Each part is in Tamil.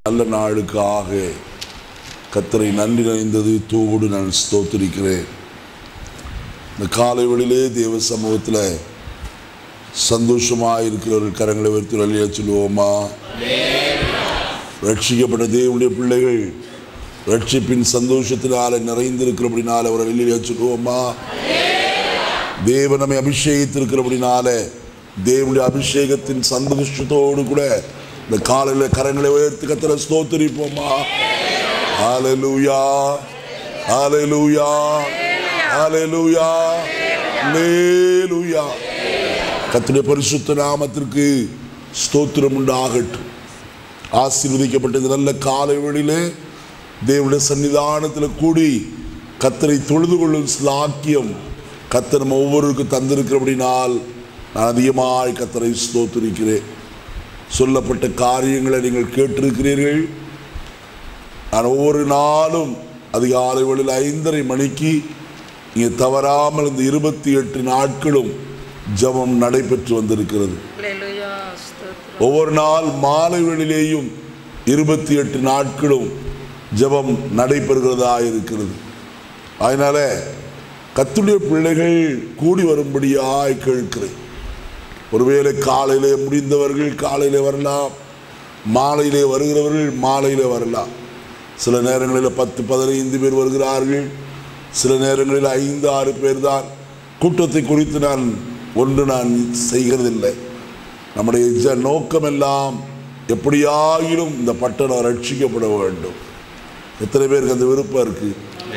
நல்ல நாளுக்காக கத்தரை நன்றி நிறைந்தது தூவோடு நான் ஸ்தோத்திரிக்கிறேன் இந்த காலை வேளையிலே தேவ சமூகத்தில் சந்தோஷமாக இருக்கிறவர்கள் கரங்களை வைத்து வழியா சொல்லுவோமா ரட்சிக்கப்பட்ட தேவனுடைய பிள்ளைகள் ரட்சிப்பின் சந்தோஷத்தினால நிறைந்திருக்கிறபடினால அவரை வெளியில சொல்லுவோமா தேவன் நம்மை அபிஷேகித்திருக்கிறபடினால தேவனுடைய அபிஷேகத்தின் சந்தோஷத்தோடு கூட இந்த காலையில் கரங்களை உயர்த்தி கத்திர ஸ்தோத்திரிப்போமா ஹalleluya ஹalleluya ஹalleluya ஹalleluya கர்த்தருடைய பரிசுத்த நாமத்திற்கு ஸ்தோத்திரம் உண்டாகட்டும் ஆசீர்வதிக்கப்பட்ட இந்த நல்ல காலை வேளையிலே தேவனுடைய சன்னிதானத்தில் கூடி கத்தரை தொழுது கொள்ளும் ஸ்லாக்கியம் கத்தர் நம்ம ஒவ்வொருவருக்கும் தந்திருக்கிறபடினால் நான் அதிகமாய் கத்தரை ஸ்தோத்திரிக்கிறேன் சொல்லப்பட்ட காரியங்களை நீங்கள் கேட்டிருக்கிறீர்கள் நான் ஒவ்வொரு நாளும் அதிகாலை வேளையில் ஐந்தரை மணிக்கு இங்கே தவறாமல் இந்த இருபத்தி எட்டு நாட்களும் ஜெபம் நடைபெற்று வந்திருக்கிறது Hallelujah. ஸ்தோத்திரம். ஒவ்வொரு நாள் மாலை வேளையிலேயும் இருபத்தி எட்டு நாட்களும் ஜெபம் நடைபெறுகிறதா இருக்கிறது அதனால கத்துடைய பிள்ளைகள் கூடி வரும்படியாய் கேட்கிறேன் ஒருவேளை காலையிலே முடிந்தவர்கள் காலையிலே வரலாம் மாலையிலே வருகிறவர்கள் மாலையிலே வரலாம் சில நேரங்களில் பத்து பதினைந்து பேர் வருகிறார்கள் சில நேரங்களில் ஐந்து ஆறு பேர் தான் கூட்டத்தை குறித்து நான் ஒன்று நான் செய்கிறதில்லை நம்முடைய ஜ- நோக்கமெல்லாம் எப்படியாகிலும் இந்த பட்டணம் ரட்சிக்கப்பட வேண்டும் எத்தனை பேருக்கு அந்த விருப்பம் இருக்கு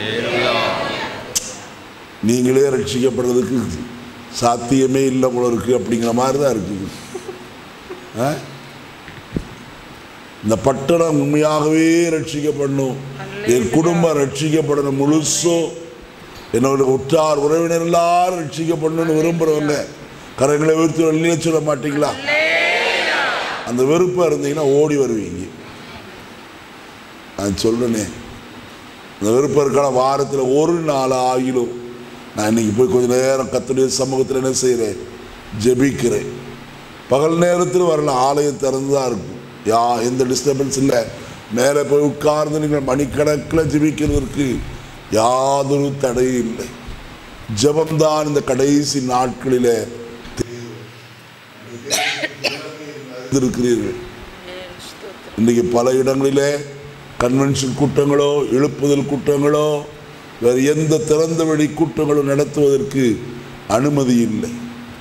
நீங்களே ரட்சிக்கப்படுறதுக்கு சாத்தியமே இல்லை போல இருக்கு அப்படிங்கிற மாதிரி தான் இருக்குது ஆ? இந்த பட்டணம் உண்மையாகவே ரட்சிக்கப்படணும் என் குடும்பம் ரட்சிக்கப்படணும் முழுசும் என்னோட உற்றார் உறவினர் எல்லாரும் ரட்சிக்கப்படணும்னு விரும்புறவங்க கரங்களை விருத்து வெளியே சொல்ல மாட்டீங்களா அந்த வெறுப்பாக இருந்தீங்கன்னா ஓடி வருவீங்க நான் சொல்றேனே அந்த விருப்பம் இருக்கான வாரத்தில் ஒரு நாள் ஆகிலும் நான் இன்னைக்கு போய் கொஞ்ச நேரம் கத்துடைய சமூகத்தில் என்ன செய்கிறேன் ஜெபிக்கிறேன் பகல் நேரத்தில் வரலாம் ஆலயம் திறந்து தான் இருக்கும் யா எந்த டிஸ்டர்பன்ஸ் இல்லை மேலே போய் உட்கார்ந்து நீங்கள் மணிக்கணக்கில் ஜெபிக்கிறதற்கு யாதொரு தடையும் இல்லை ஜெபம்தான் இந்த கடைசி நாட்களிலே இருக்கிறீர்கள் Amen. ஸ்தோத்திரம். இன்றைக்கு பல இடங்களிலே கன்வென்ஷன் கூட்டங்களோ எழுப்புதல் கூட்டங்களோ வேறு எந்த திறந்த வெளி கூட்டங்களும் நடத்துவதற்கு அனுமதி இல்லை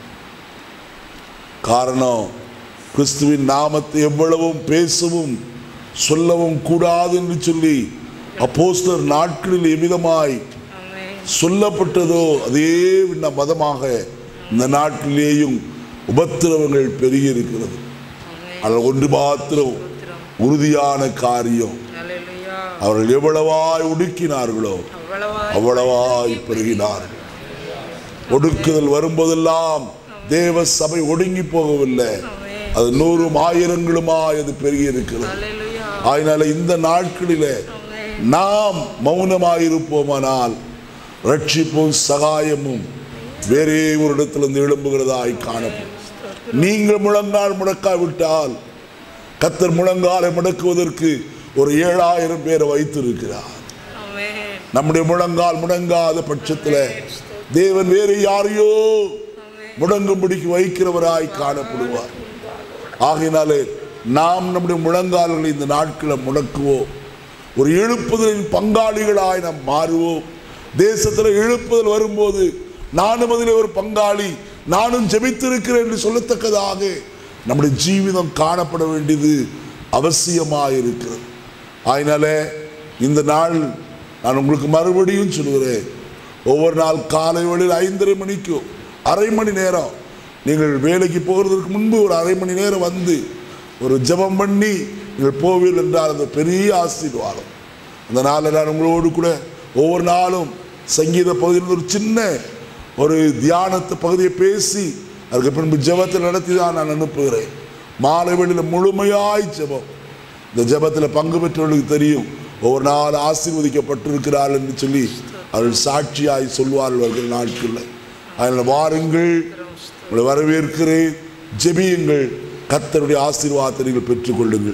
காரணம் கிறிஸ்துவின் நாமத்தை எவ்வளவும் பேசவும் சொல்லவும் கூடாது என்று சொல்லி அப்போஸ்தலர் நாட்களில் எவ்விதமாய் Amen. சொல்லப்பட்டதோ அதே விண்ண மதமாக இந்த நாட்டிலேயும் உபத்திரவங்கள் பெருகி இருக்கிறது Amen. அதில் ஒன்று மாத்திரம் ஸ்தோத்திரம். உறுதியான காரியம் Hallelujah. அவர்கள் எவ்வளவாய் ஒடுக்கினார்களோ அவ்வளவாய் அவ்வளவாய் பெருகினார்கள் ஒடுக்குதல் வரும்போதெல்லாம் தேவ சபை ஒடுங்கி போகவில்லை Amen. அது நூறும் ஆயிரங்களுமாய் அது பெருகி இருக்கிறது Hallelujah. அதனால இந்த நாட்களிலே Amen. நாம் மௌனமாயிருப்போமானால் ரட்சிப்பும் சகாயமும் வேறே ஒரு இடத்திலிருந்து எழும்புகிறதாய் காணப்படும் நீங்கள் முழங்கால் முடக்காவிட்டால் கத்தர் முழங்காலை முடக்குவதற்கு ஒரு ஏழாயிரம் பேரை வைத்திருக்கிறார் Amen. நம்முடைய முழங்கால் முடங்காத பட்சத்தில் தேவன் வேறு யாரையோ முடங்கும்படிக்கு வைக்கிறவராய் காணப்படுவார் ஆகையினாலே நாம் நம்முடைய முழங்கால்களை இந்த நாட்களை முடக்குவோம் ஒரு எழுப்புதலின் பங்காளிகளாய் நாம் மாறுவோம் தேசத்தில் எழுப்புதல் வரும்போது நானும் அதில் ஒரு பங்காளி நானும் ஜெபித்திருக்கிறேன் என்று சொல்லத்தக்கதாக நம்முடைய ஜீவிதம் காணப்பட வேண்டியது அவசியமாக இருக்கிறது அதனால இந்த நாள் நான் உங்களுக்கு மறுபடியும் சொல்கிறேன் ஒவ்வொரு நாள் காலை வேளையில் ஐந்தரை மணிக்கு அரை மணி நேரம் நீங்கள் வேலைக்கு போகிறதுக்கு முன்பு ஒரு அரை மணி நேரம் வந்து ஒரு ஜெபம் பண்ணி நீங்கள் போவீர்கள் என்றால் அது பெரிய ஆசீர்வாதம் அந்த நாளில் நான் உங்களோடு கூட ஒவ்வொரு நாளும் சங்கீத பகுதியில் ஒரு சின்ன ஒரு தியானத்து பகுதியை பேசி அதுக்கு பின்பு ஜெபத்தை நடத்தி தான் நான் அனுப்புகிறேன் மாலை வேளையில் முழுமையாய் ஜெபம் இந்த ஜெபத்தில் பங்கு பெற்றவர்களுக்கு தெரியும் ஒவ்வொரு நாள் ஆசீர்வதிக்கப்பட்டிருக்கிறார்கள் என்று சொல்லி அவர்கள் சாட்சியாய் சொல்வார்கள் வருகிற நாட்களில் அதனால் வாருங்கள் உங்களை வரவேற்கிறேன் ஜெபியுங்கள் கர்த்தருடைய ஆசீர்வாதத்தை நீங்கள் பெற்றுக்கொள்ளுங்கள்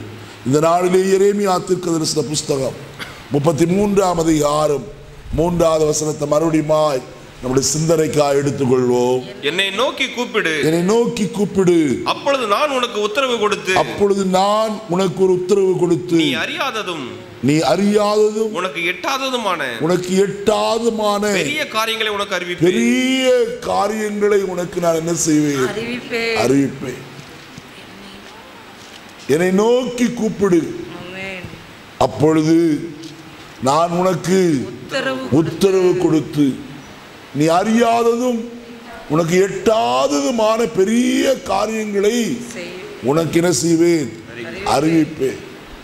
இந்த நாளிலே எரேமியா தீர்க்கதரிசன புஸ்தகம் முப்பத்தி மூன்றாம் அதிகாரம் மூன்றாவது வசனத்தை மறுபடியுமாய் நம்முடைய சிந்தனைக்காய் எடுத்துக்கொள்வோம் என்னை நோக்கி கூப்பிடு என்னை நோக்கி கூப்பிடு அப்பொழுது நான் உனக்கு உத்தரவு கொடுத்து அப்பொழுது நான் உனக்கு ஒரு உத்தரவு கொடுத்து நீ அறியாததும் நீ அறியாததும் உனக்கு எட்டாததுமான உனக்கு எட்டாதுமான பெரிய காரியங்களை உனக்கு அறிவிப்பேன் பெரிய காரியங்களை உனக்கு நான் என்ன செய்வேன் அறிவிப்பே அறிவிப்பேன் என்னை நோக்கி கூப்பிடு ஆமென் அப்பொழுது நான் உனக்கு உத்தரவு உத்தரவு கொடுத்து நீ அறியாததும் உனக்கு எட்டாததுமான பெரிய காரியங்களை செய் உனக்கு என்ன செய்வேன் அறிவிப்பேன்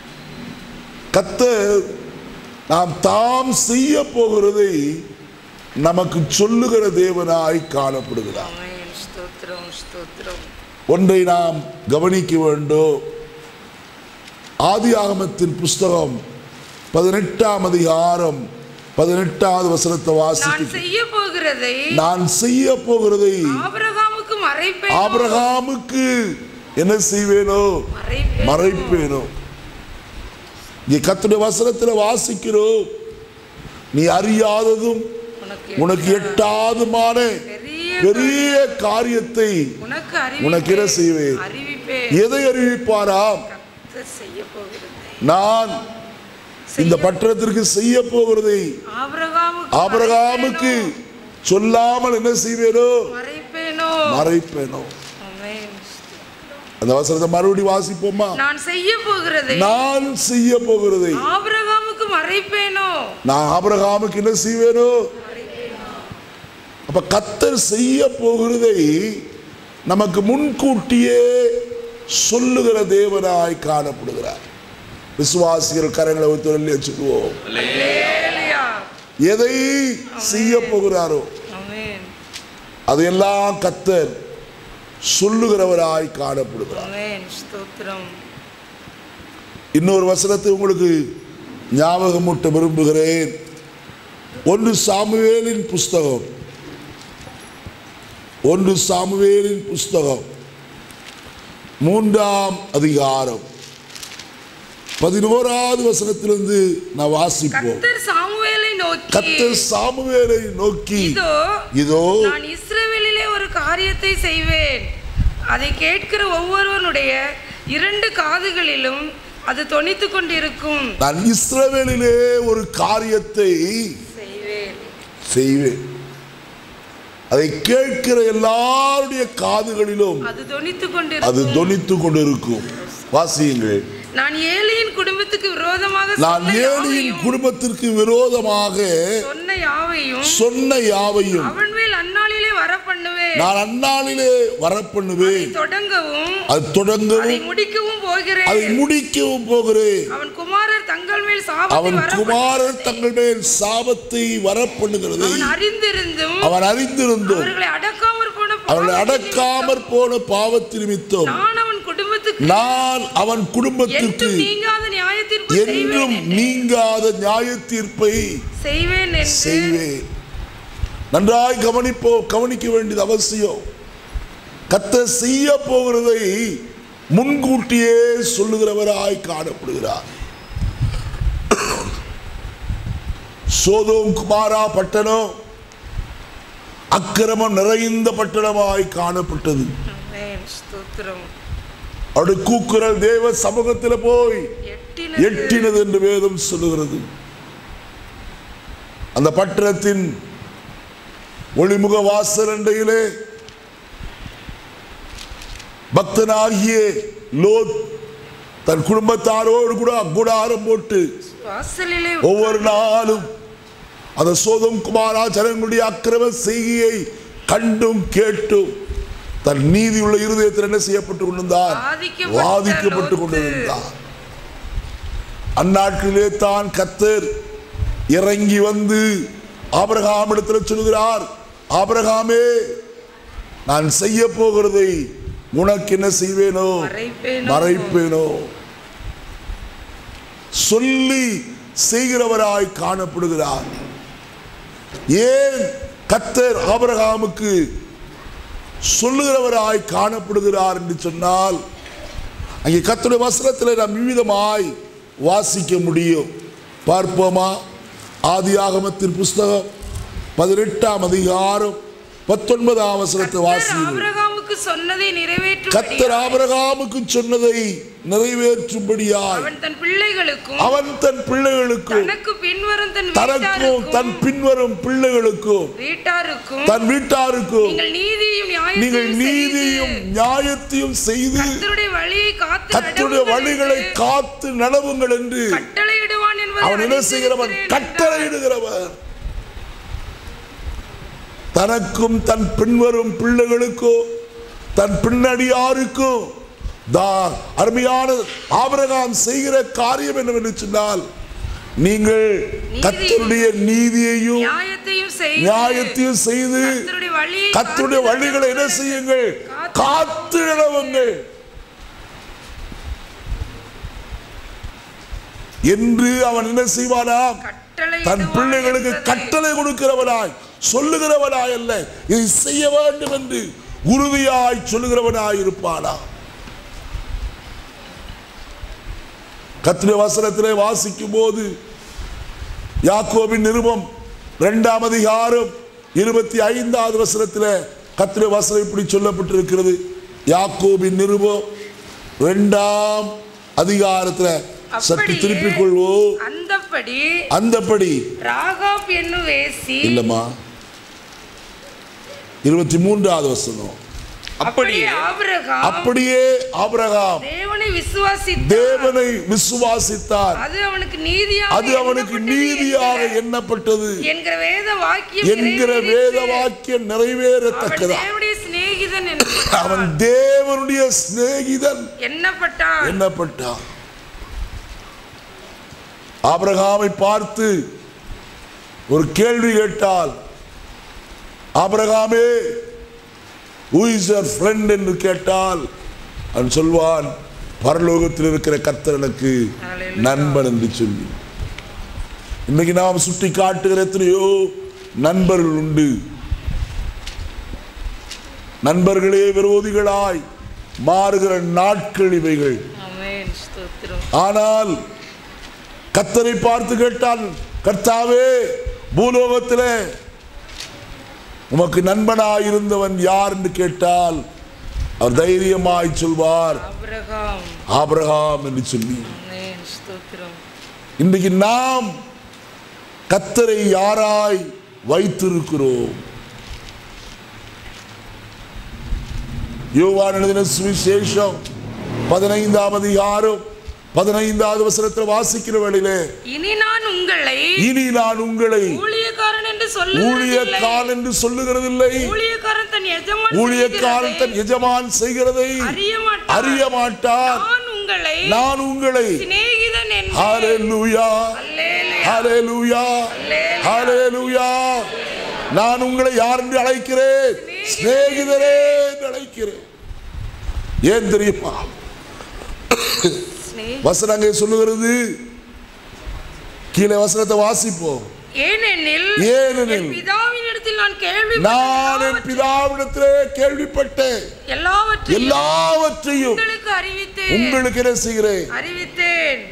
கத்தர் நாம் தாம் செய்ய போகிறதை நமக்கு சொல்லுகிற தேவனாய் காணப்படுகிறார் ஆமென் ஸ்தோத்திரம் ஸ்தோத்திரம் ஒன்றை நாம் கவனிக்க வேண்டும் ஆதியாகமத்தின் புஸ்தகம் பதினெட்டாம் அதிகாரம் பதினெட்டாவது வசனத்தை நான் வாசிக்க செய்ய போகிறதை நான் செய்ய போகிறதை ஆபிரகாமுக்கு மறைப்பேன் ஆபிரகாமுக்கு என்ன செய்வேனோ மறைப்பேன் மறைப்பேனோ இங்கே கத்துடைய வசனத்தில் வாசிக்கிறோம் நீ அறியாததும் உனக்கு உனக்கு எட்டாதுமான பெரிய பெரிய காரியத்தை உனக்கு உனக்கு என்ன அறிவிப்பேன் செய்வேன் அறிவிப்பேன் எதை அறிவிப்பாராம் கர்த்தர் செய்ய போகிறது நான் இந்த பட்டணத்திற்கு செய்ய போகிறதை ஆபிரகாமுக்கு ஆபிரகாமுக்கு சொல்லாமல் என்ன செய்வேனோ மறைப்பேனோ மறைப்பேனோ ஆமென் அந்த வசனத்தை மறுபடி வாசிப்போமா நான் செய்ய போகிறதை நான் செய்ய போகிறதை ஆபிரகாமுக்கு மறைப்பேனோ நான் ஆபிரகாமுக்கு என்ன செய்வேனோ அப்ப கத்தர் செய்ய போகிறதை நமக்கு முன்கூட்டியே சொல்லுகிற தேவனாய் காணப்படுகிறார் விசுவாசிகள் கரங்களை ஒருத்தர் வச்சுக்குவோம் அல்லேலூயா எதை செய்ய போகிறாரோ ஆமென் அதையெல்லாம் கத்தர் சொல்லுகிறவராய் காணப்படுகிறார் ஆமென் ஸ்தோத்திரம் இன்னொரு வசனத்தை உங்களுக்கு ஞாபகமூட்ட விரும்புகிறேன் ஒன்று சாமுவேலின் புஸ்தகம் ஒன்று சாமுவேலின் புஸ்தகம் மூன்றாம் அதிகாரம் பதினோராவது வசனத்திலிருந்து நான் வாசிப்போம் கர்த்தர் சாமுவேலை நோக்கி கத்தர் சாமுவேலை நோக்கி இதோ இதோ நான் இஸ்ரவேலிலே ஒரு காரியத்தை செய்வேன் அதை கேட்கிற ஒவ்வொருவனுடைய இரண்டு காதுகளிலும் அது தொனித்துக் கொண்டிருக்கும் நான் இஸ்ரவேலிலே ஒரு காரியத்தை செய்வேன் செய்வேன் அதை கேட்கிற எல்லாருடைய காதுகளிலும் அது தொனித்துக் அது கொண்டிருக்கும் தொனித்து கொண்டிருக்கும் வாசியுங்கள் நான் ஏலியின் குடும்பத்துக்கு விரோதமாக நான் சொன்ன ஏலியின் யாவையும் குடும்பத்திற்கு விரோதமாக சொன்ன யாவையும் சொன்ன யாவையும் அவன் மேல் அந்நாளிலே வர பண்ணுவேன் நான் அந்நாளிலே வரப்பண்ணுவேன் தொடங்கவும் அது அதை தொடங்கவும் முடிக்கவும் அதை போகிறேன் முடிக்கவும் போகிறேன் அவன் குமாரர் தங்கள் மேல் சாபத்தை அவன் வர குமாரர் தங்கள் மேல் சாபத்தை வரப்பண்ணுகிறதை அவன் அறிந்திருந்தும் அவன் அறிந்திருந்தும் அவர்களை அடக்காமற் போன அவர்களை பாவத்தின் அடக்காமற் போன பாவத்து நிமித்தம் நான் அவன் குடும்பத்துக்கு நான் அவன் குடும்பத்திற்கு என்றும் நீங்காத நியாய தீர்ப்பு என்றும் செய்வேன் நீங்காத நியாய தீர்ப்பை செய்வேன் என்று செய்வேன் நன்றாய் கவனிப்போ கவனிக்க வேண்டியது அவசியம் கத்த செய்ய போகிறதை முன்கூட்டியே சொல்லுகிறவராய் காணப்படுகிறார் சோதோம் குமாரா பட்டணம் அக்கிரமம் நிறைந்த பட்டணமாய் காணப்பட்டது ஆமென். ஸ்தோத்திரம் அவருடைய கூக்குரல் தேவ சமூகத்தில் போய் எட்டினது எட்டினது என்று வேதம் சொல்லுகிறது அந்த பட்டணத்தின் ஒளிமுக வாசல் அண்டையிலே பக்தனாகிய லோத் தன் குடும்பத்தாரோடு கூட கூடாரம் போட்டு வாசலிலே ஒவ்வொரு நாளும் அந்த சோதம் குமாரா ஜனங்களுடைய அக்கிரம செய்கையை கண்டும் கேட்டும் தன் நீதியுள்ள இருதயத்தில் என்ன செய்யப்பட்டு கொண்டிருந்தார் வாதிக்கப்பட்ட வாதிக்கப்பட்டு லோத்து. கொண்டிருந்தார் அந்நாட்களிலே தான் கத்தர் இறங்கி வந்து ஆபிரகாமிடத்தில் சொல்கிறார் ஆபிரகாமே நான் செய்ய போகிறதை உனக்கு என்ன செய்வேனோ மறைப்பேனோ. மறைப்பேனோ சொல்லி செய்கிறவராய் காணப்படுகிறார் ஏன் கத்தர் ஆபிரகாமுக்கு சொல்லுகிறவராய் காணப்படுகிறார் என்று சொன்னால் அங்கே கர்த்தருடைய வசனத்தில் நாம் விவிதமாய் வாசிக்க முடியும் பார்ப்போமா ஆதியாகமத்தின் புஸ்தகம் பதினெட்டாம் அதிகாரம் பத்தொன்பதாம் வசனத்தை கர்த்தர் வாசிக்கிறோம் ஆபிரகாமுக்கு சொன்னதை கத்தர் நிறைவேற்றும் ஆபிரகாமுக்கு சொன்னதை நிறைவேற்றும்படியாய் அவன் தன் பிள்ளைகளுக்கும் அவன் தன் பிள்ளைகளுக்கும் தனக்கு பின்வரும் தன் தனக்கும் தன் வீட்டாருக்கும் பின்வரும் பிள்ளைகளுக்கும் வீட்டாருக்கும் தன் வீட்டாருக்கும் நீங்கள் நீதியும் நீங்கள் நியாயத்தையும் நீதியும் செய்து நியாயத்தையும் செய்து கர்த்தருடைய வழியை காத்து கர்த்தருடைய நடவுங்கள் வழிகளை என்று காத்து நடவுங்கள் என்று கட்டளையிடுவான் என்பதை அவன் என்ன செய்கிறவன் அறிந்திருக்கிறேன் கட்டளையிடுகிறவன் தனக்கும் தன் பின்வரும் பிள்ளைகளுக்கோ தன் பின்னடியாருக்கோ தா அருமையான ஆபிரகாம் செய்கிற காரியம் என்னவென்று சொன்னால் நீங்கள் கர்த்தருடைய நீதியையும் நியாயத்தையும் செய்து நியாயத்தையும் செய்து கர்த்தருடைய வழியை கர்த்தருடைய காத்து வழிகளை என்ன நடவுங்கள். செய்யுங்கள் காத்து நடவுங்கள் என்று அவன் என்ன செய்வானா கட்டளையிடுவான் தன் பிள்ளைகளுக்கு என்பதை கட்டளை கொடுக்கிறவனாய் சொல்லுகிறவனாய் அல்ல இதை செய்ய வேண்டும் என்று உறுதியாய் சொல்லுகிறவனாய் இருப்பானா கத்திர வசனத்திலே வாசிக்கும் போது யாக்கோபின் நிருபம் இரண்டாம் அதிகாரம் இருபத்தி ஐந்தாவது வசனத்திலே கத்திர வசனம் இப்படி சொல்லப்பட்டிருக்கிறது யாக்கோபின் நிருபம் இரண்டாம் அதிகாரத்துல சற்று அப்படியே திருப்பிக் கொள்வோம் அந்தப்படி அந்தப்படி ராகாப் என்னும் வேசி இல்லம்மா இருபத்தி மூன்றாவது வசனம் அப்படியே ஆபிரகாம் அப்படியே ஆபிரகாம் தேவனை விசுவாசித்து தேவனை விசுவாசித்தார் அது அவனுக்கு நீதியாக அது அவனுக்கு எண்ணப்பட்டது நீதியாக என்கிற- எண்ணப்பட்டது என்கிற வேத வாக்கியம் என்கிற நிறைவேறிற்று. வேத வாக்கியம் அவன் நிறைவேறத்தக்கதா தேவனுடைய சிநேகிதன் அவன் என்பட்டான். தேவனுடைய சிநேகிதன் எண்ணப்பட்டான் எண்ணப்பட்டான் ஆபிரகாமை பார்த்து ஒரு கேள்வி கேட்டால் ஆபிரகாமே who is your friend என்று கேட்டால் அவன் சொல்வான் பரலோகத்தில் இருக்கிற கர்த்தர் எனக்கு Hallelujah. நண்பன் என்று சொல்லி இன்னைக்கு நாம் சுட்டி காட்டுகிற எத்தனையோ நண்பர்கள் உண்டு நண்பர்களே விரோதிகளாய் மாறுகிற நாட்கள் இவைகள் ஆமென் ஸ்தோத்திரம் ஆனால் கத்தரை பார்த்து கேட்டால் கர்த்தாவே பூலோகத்திலே உமக்கு நண்பனாயிருந்தவன் யார் என்று கேட்டால் அவர் தைரியமாய் சொல்வார் ஆபிரகாம் ஆபிரகாம் என்று சொல்லி ஆமென் ஸ்தோத்திரம் இன்றைக்கு நாம் கத்தரை யாராய் வைத்திருக்கிறோம் யோவான் எழுதின சுவிசேஷம் பதினைந்தாம் அதிகாரம் பதினைந்தாவது வசனத்தில் வாசிக்கிற வேளையிலே இனி நான் உங்களை இனி நான் உங்களை ஊழியக்காரன் என்று சொல்லுகிறதில்லை ஊழியக்காரன் என்று சொல்லுகிறதில்லை ஊழியக்காரன் தன் எஜமான் ஊழியக்காரன் தன் செய்கிறதை எஜமான் செய்கிறதை அறிய மாட்டான் அறிய மாட்டான் நான் உங்களை நான் உங்களை சிநேகிதன் என்று ஹalleluya அல்லேலூயா. ஹalleluya ஹalleluya நான் உங்களை யார் என்று அழைக்கிறேன் சிநேகிதரே என்று அழைக்கிறேன் ஏன் தெரியுமா சிநேகி- வசனங்க சொல்லுகிறது கீழே வசனத்தை வாசிப்போம் ஏனெனில் ஏனெனில் என் பிதாவினிடத்தில் நான் நான் என் கேள்வி பிதாவிடத்திலே கேள்விப்பட்டேன் எல்லாவற்றையும் எல்லாவற்றையும் உங்களுக்கு அறிவித்தேன் உங்களுக்கு என்ன செய்கிறேன் அறிவித்தேன்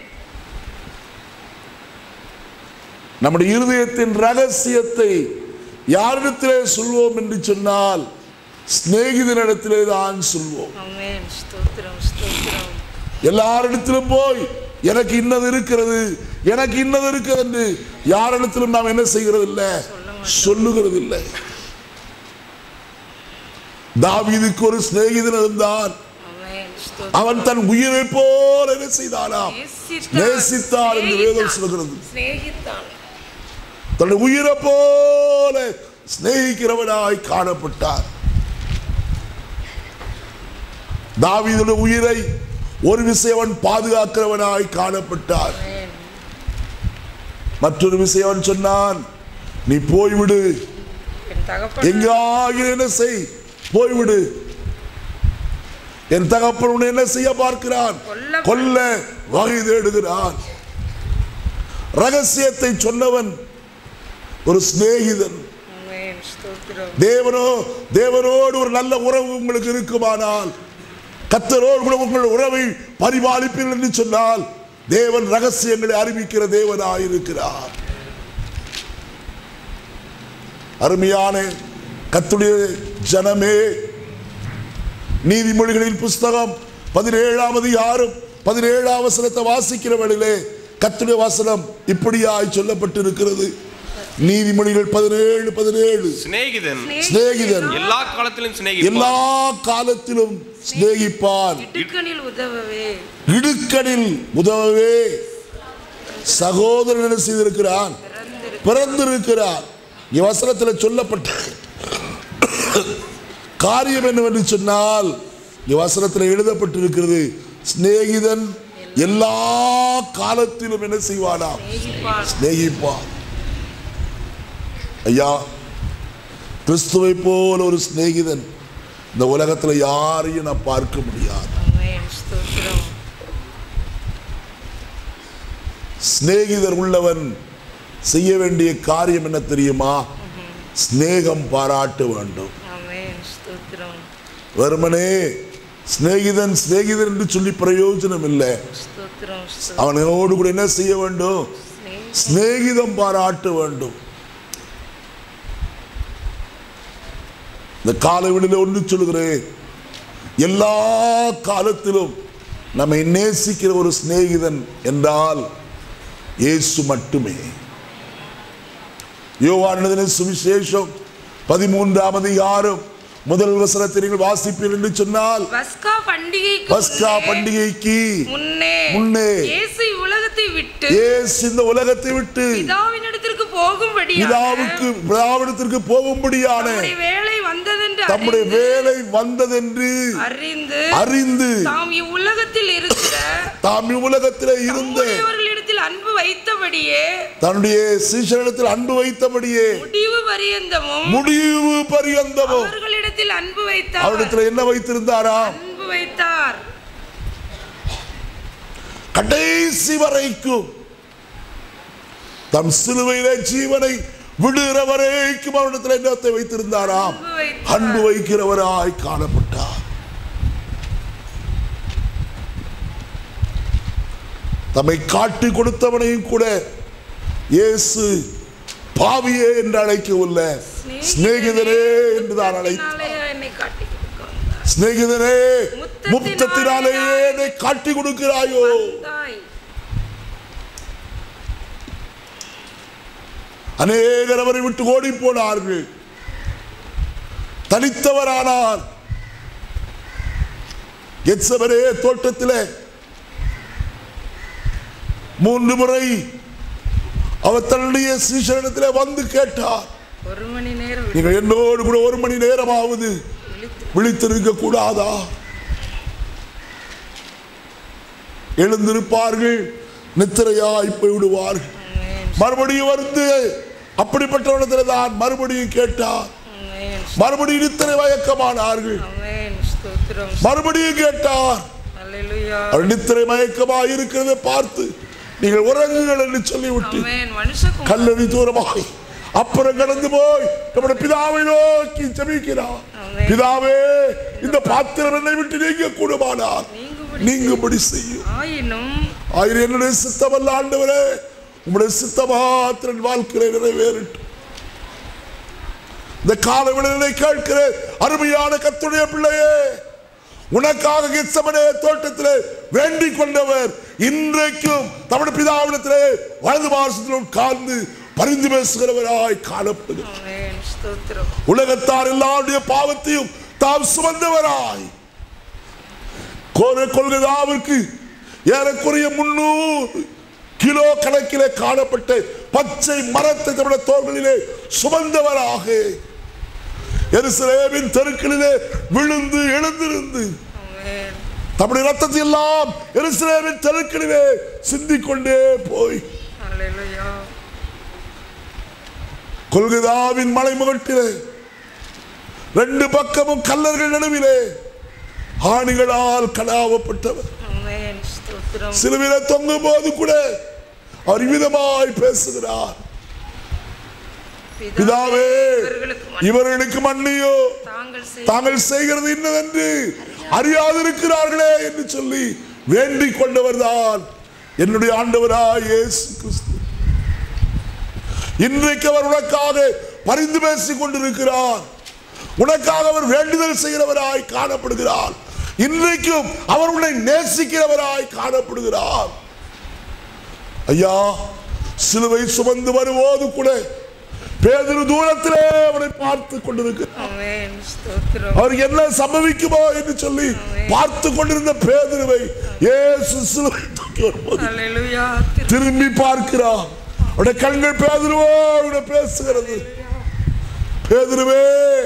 நம்முடைய இருதயத்தின் ரகசியத்தை யாரிடத்திலே சொல்வோம் என்று சொன்னால் சிநேகிதனிடத்திலே தான் சொல்வோம் ஆமென் ஸ்தோத்திரம் ஸ்தோத்திரம் எல்லாரிடத்திலும் போய் எனக்கு இன்னது இருக்கிறது எனக்கு இன்னது இருக்கிறது என்று யாரிடத்திலும் நாம் என்ன செய்கிறது இல்லை சொல்லுகிறது இல்லை தாவீதுக்கு ஒரு சிநேகிதன் இருந்தான் ஆமென் ஸ்தோத்திரம் அவன் தன் உயிரை போல என்ன செய்தானாம் நேசித்தான். நேசித்தார் என்று வேதம் சிநேகித்தான். சொல்கிறது சிநேகித்தான் தன்னுடைய உயிரை போல சிநேகிக்கிறவனாய் காணப்பட்டார் தாவீதுடைய உயிரை ஒரு விஷயம் அவன் பாதுகாக்கிறவனாய் காணப்பட்டார் ஆமென் மற்றொரு விஷயம் அவன் சொன்னான் நீ போய்விடு என் தகப்பன் எங்காகிற என்ன செய் போய்விடு என் தகப்பன் உன்னை என்ன செய்ய பார்க்கிறான் கொல்ல- கொல்ல வகை தேடுகிறான் ரகசியத்தை சொன்னவன் ஒரு சிநேகிதன் ஆமென் ஸ்தோத்திரம் தேவனோ தேவனோடு ஒரு நல்ல உறவு உங்களுக்கு இருக்குமானால் கத்தரோடு கூட உங்கள் உறவை பரிபாலிப்பீர்கள் என்று சொன்னால் தேவன் ரகசியங்களை அறிவிக்கிற தேவனாயிருக்கிறார் அருமையான கத்துடைய ஜனமே நீதிமொழிகளின் புஸ்தகம் பதினேழாவது யாரும் பதினேழாம் வசனத்தை வாசிக்கிற வேளையிலே கத்துடைய வசனம் இப்படியாய் சொல்லப்பட்டிருக்கிறது நீதிமொழிகள் பதினேழு பதினேழு சிநேகிதன் சிநேகிதன் எல்லா காலத்திலும் சிநேகிப்பான் எல்லா காலத்திலும் சிநேகிப்பான் இடுக்கணில் உதவவே இடுக்கணில் உதவவே சகோதரன் என்ன செய்திருக்கிறான் பிறந்திருக்கிறார் இவ்வசனத்தில் சொல்லப்பட்ட காரியம் என்னவென்று சொன்னால் இவ்வசனத்தில் எழுதப்பட்டிருக்கிறது சிநேகிதன் எல்லா காலத்திலும் என்ன செய்வானாம் சிநேகிப்பான் சிநேகிப்பான் ஐயா கிறிஸ்துவை போல ஒரு சிநேகிதன் இந்த உலகத்துல யாரையும் நான் பார்க்க முடியாது ஆமென் ஸ்தோத்திரம் சிநேகிதர் உள்ளவன் செய்ய வேண்டிய காரியம் என்ன தெரியுமா சிநேகம் பாராட்ட வேண்டும் ஆமென் ஸ்தோத்திரம் வெறுமனே சிநேகிதன் சிநேகிதன் என்று சொல்லி பிரயோஜனம் இல்லை ஸ்தோத்திரம் ஸ்தோத்திரம். அவனோடு கூட என்ன செய்ய வேண்டும் சிநேகி- சிநேகிதம் பாராட்ட வேண்டும் இந்த காலவெளியில் ஒன்று சொல்கிறேன் எல்லா காலத்திலும் நம்மை நேசிக்கிற ஒரு சிநேகிதன் என்றால் இயேசு மட்டுமே யோவான் எழுதின சுவிசேஷம் பதிமூன்றாம் அதிகாரம் முதல் வசனத்தை நீங்கள் வாசிப்பீர்கள் என்று சொன்னால் பஸ்கா பண்டிகைக்கு பஸ்கா முன்னே- பண்டிகைக்கு முன்னே முன்னே இயேசு உலகத்தை விட்டு இயேசு இந்த உலகத்தை விட்டு பிதாவினிடத்திற்கு போகும்படியாக பிதாவுக்கு பிதாவிடத்திற்கு போகும்படியான தம்முடைய வேலை வந்ததென்று தம்முடைய அறிந்து- வேலை வந்ததென்று அறிந்து அறிந்து தாம் இவ்வுலகத்தில் இருக்கிற தாம் உலகத்திலே இருந்த தம்முடையவர்களிடத்தில் அன்பு வைத்தபடியே தன்னுடைய சீஷரிடத்தில் அன்பு வைத்தபடியே முடிவு பரியந்தமும் முடிவு பரியந்தமும் அவர்களிடத்தில் அன்பு வைத்தார் அவரிடத்தில் என்ன வைத்திருந்தாராம் அன்பு வைத்தார் கடைசி வரைக்கும் தம் சிலுவையிலே ஜீவனை விடுகிற வரைக்கும் அவரிடத்தில் என்னத்தை வைத்திருந்தாராம் அன்பு வைத்தார். அன்பு வைக்கிறவராய் காணப்பட்டார் தம்மை காட்டி கொடுத்தவனையும் கூட இயேசு பாவியே என்று அழைக்கவில்லை சிநேகிதரே என்று தான் அழைத்தார் முத்தத்தினாலே என்னை காட்டி கொடுக்க வந்தார். சிநேகிதனே முத்தத்தினாலே முத்தத்தினாலேயே என்னை காட்டி கொடுக்கிறாயோ தாய் அநேகர் அவரை விட்டு ஓடி போனார்கள் தனித்தவரானார் எத்சபரே தோட்டத்திலே மூன்று முறை அவர் தன்னுடைய சீசனிடத்திலே வந்து கேட்டார் ஒரு மணி நேரம் நீங்கள் என்னோடு கூட ஒரு மணி நேரமாவது விழித்து விழித்திருக்க கூடாதா எழுந்திருப்பார்கள் நித்திரையாய் போய் விடுவார்கள் ஆமென். மறுபடியும் வந்து அப்படிப்பட்டவனத்தில் தான் மறுபடியும் கேட்டார் ஆமென். மறுபடியும் நித்திரை மயக்கமானார்கள் ஆமென். ஸ்தோத்திரம் மறுபடியும் கேட்டார் அல்லேலூயா அவர் நித்திரை மயக்கமாக இருக்கிறதை பார்த்து நீங்கள் உறங்குங்கள் என்று சொல்லிவிட்டு ஆமென் மனுஷகுமார் கல்லறி தூரமாய் அப்புறம் கடந்து போய் நம்முடைய பிதாவை நோக்கி ஜெபிக்கிறார் ஆமென். பிதாவே இந்த பாத்திரம் என்னை விட்டு நீங்க கூடுமானார் நீங்கும்படி நீங்கும்படி செய்யும் ஆயினும் ஆயிரம் என்னுடைய சித்தமல்ல ஆண்டவரே உம்முடைய சித்தமாத்திரன் வாழ்க்கையில நிறைவேறட்டும் இந்த கால விளைநிலை கேட்கிற அருமையான கத்துடைய பிள்ளையே உனக்காக கிச்சமனே தோட்டத்திலே வேண்டிக் கொண்டவர் இன்றைக்கும் தமிழ் பிதாவிடத்திலே வலது மாசத்திலும் உட்கார்ந்து பரிந்து பேசுகிறவராய் காணப்படுகிறார் ஆமென் ஸ்தோத்திரம் உலகத்தார் எல்லாருடைய பாவத்தையும் தாம் சுமந்தவராய் கோர கொள்கதாவிற்கு ஏறக்குறைய முன்னூறு கிலோ கணக்கிலே காணப்பட்ட பச்சை மரத்தை தம்முடைய தோள்களிலே சுமந்தவராக எருசலேமின் தெருக்களிலே விழுந்து எழுந்திருந்து ஆமென் தம்முடைய ரத்தத்தை எல்லாம் எருசலேமின் தெருக்களிலே சிந்திக்கொண்டே போய் அல்லேலூயா கொல்கதாவின் மலைமுகட்டிலே ரெண்டு பக்கமும் கல்லர்கள் நடுவிலே ஆணிகளால் கடாவப்பட்டவர் ஆமென் ஸ்தோத்திரம் சிலுவில தொங்கும் போது கூட அவர் விதமாய் பேசுகிறார் பிதாவே இவர்களுக்கு மன்னியும். இவர்களுக்கு மன்னியோ தாங்கள் செய் தாங்கள் செய்கிறது இன்னதென்று அறியாதிருக்கிறார்களே என்று சொல்லி வேண்டிக் கொண்டவர்தான் என்னுடைய ஆண்டவராய் இயேசு கிறிஸ்து இன்றைக்கு அவர் உனக்காக பரிந்து பேசிக் கொண்டிருக்கிறார் உனக்காக அவர் வேண்டுதல் செய்கிறவராய் காணப்படுகிறார் இன்றைக்கும் அவர் உன்னை நேசிக்கிறவராய் காணப்படுகிறார் ஐயா சிலுவை சுமந்து வரும்போது கூட பேதிரு தூரத்திலே அவனை பார்த்து கொண்டிருக்கிறார் ஆமென் ஸ்தோத்திரம் அவருக்கு என்ன சம்பவிக்குமோ என்று சொல்லி பார்த்து கொண்டிருந்த பேதுருவை இயேசு சிலுவை தூக்கி வரும்போது ஹalleluya திரு திரும்பி பார்க்கிறார் அவருடைய கண்கள் பேதுருவோட பேசுகிறது பேதுருவே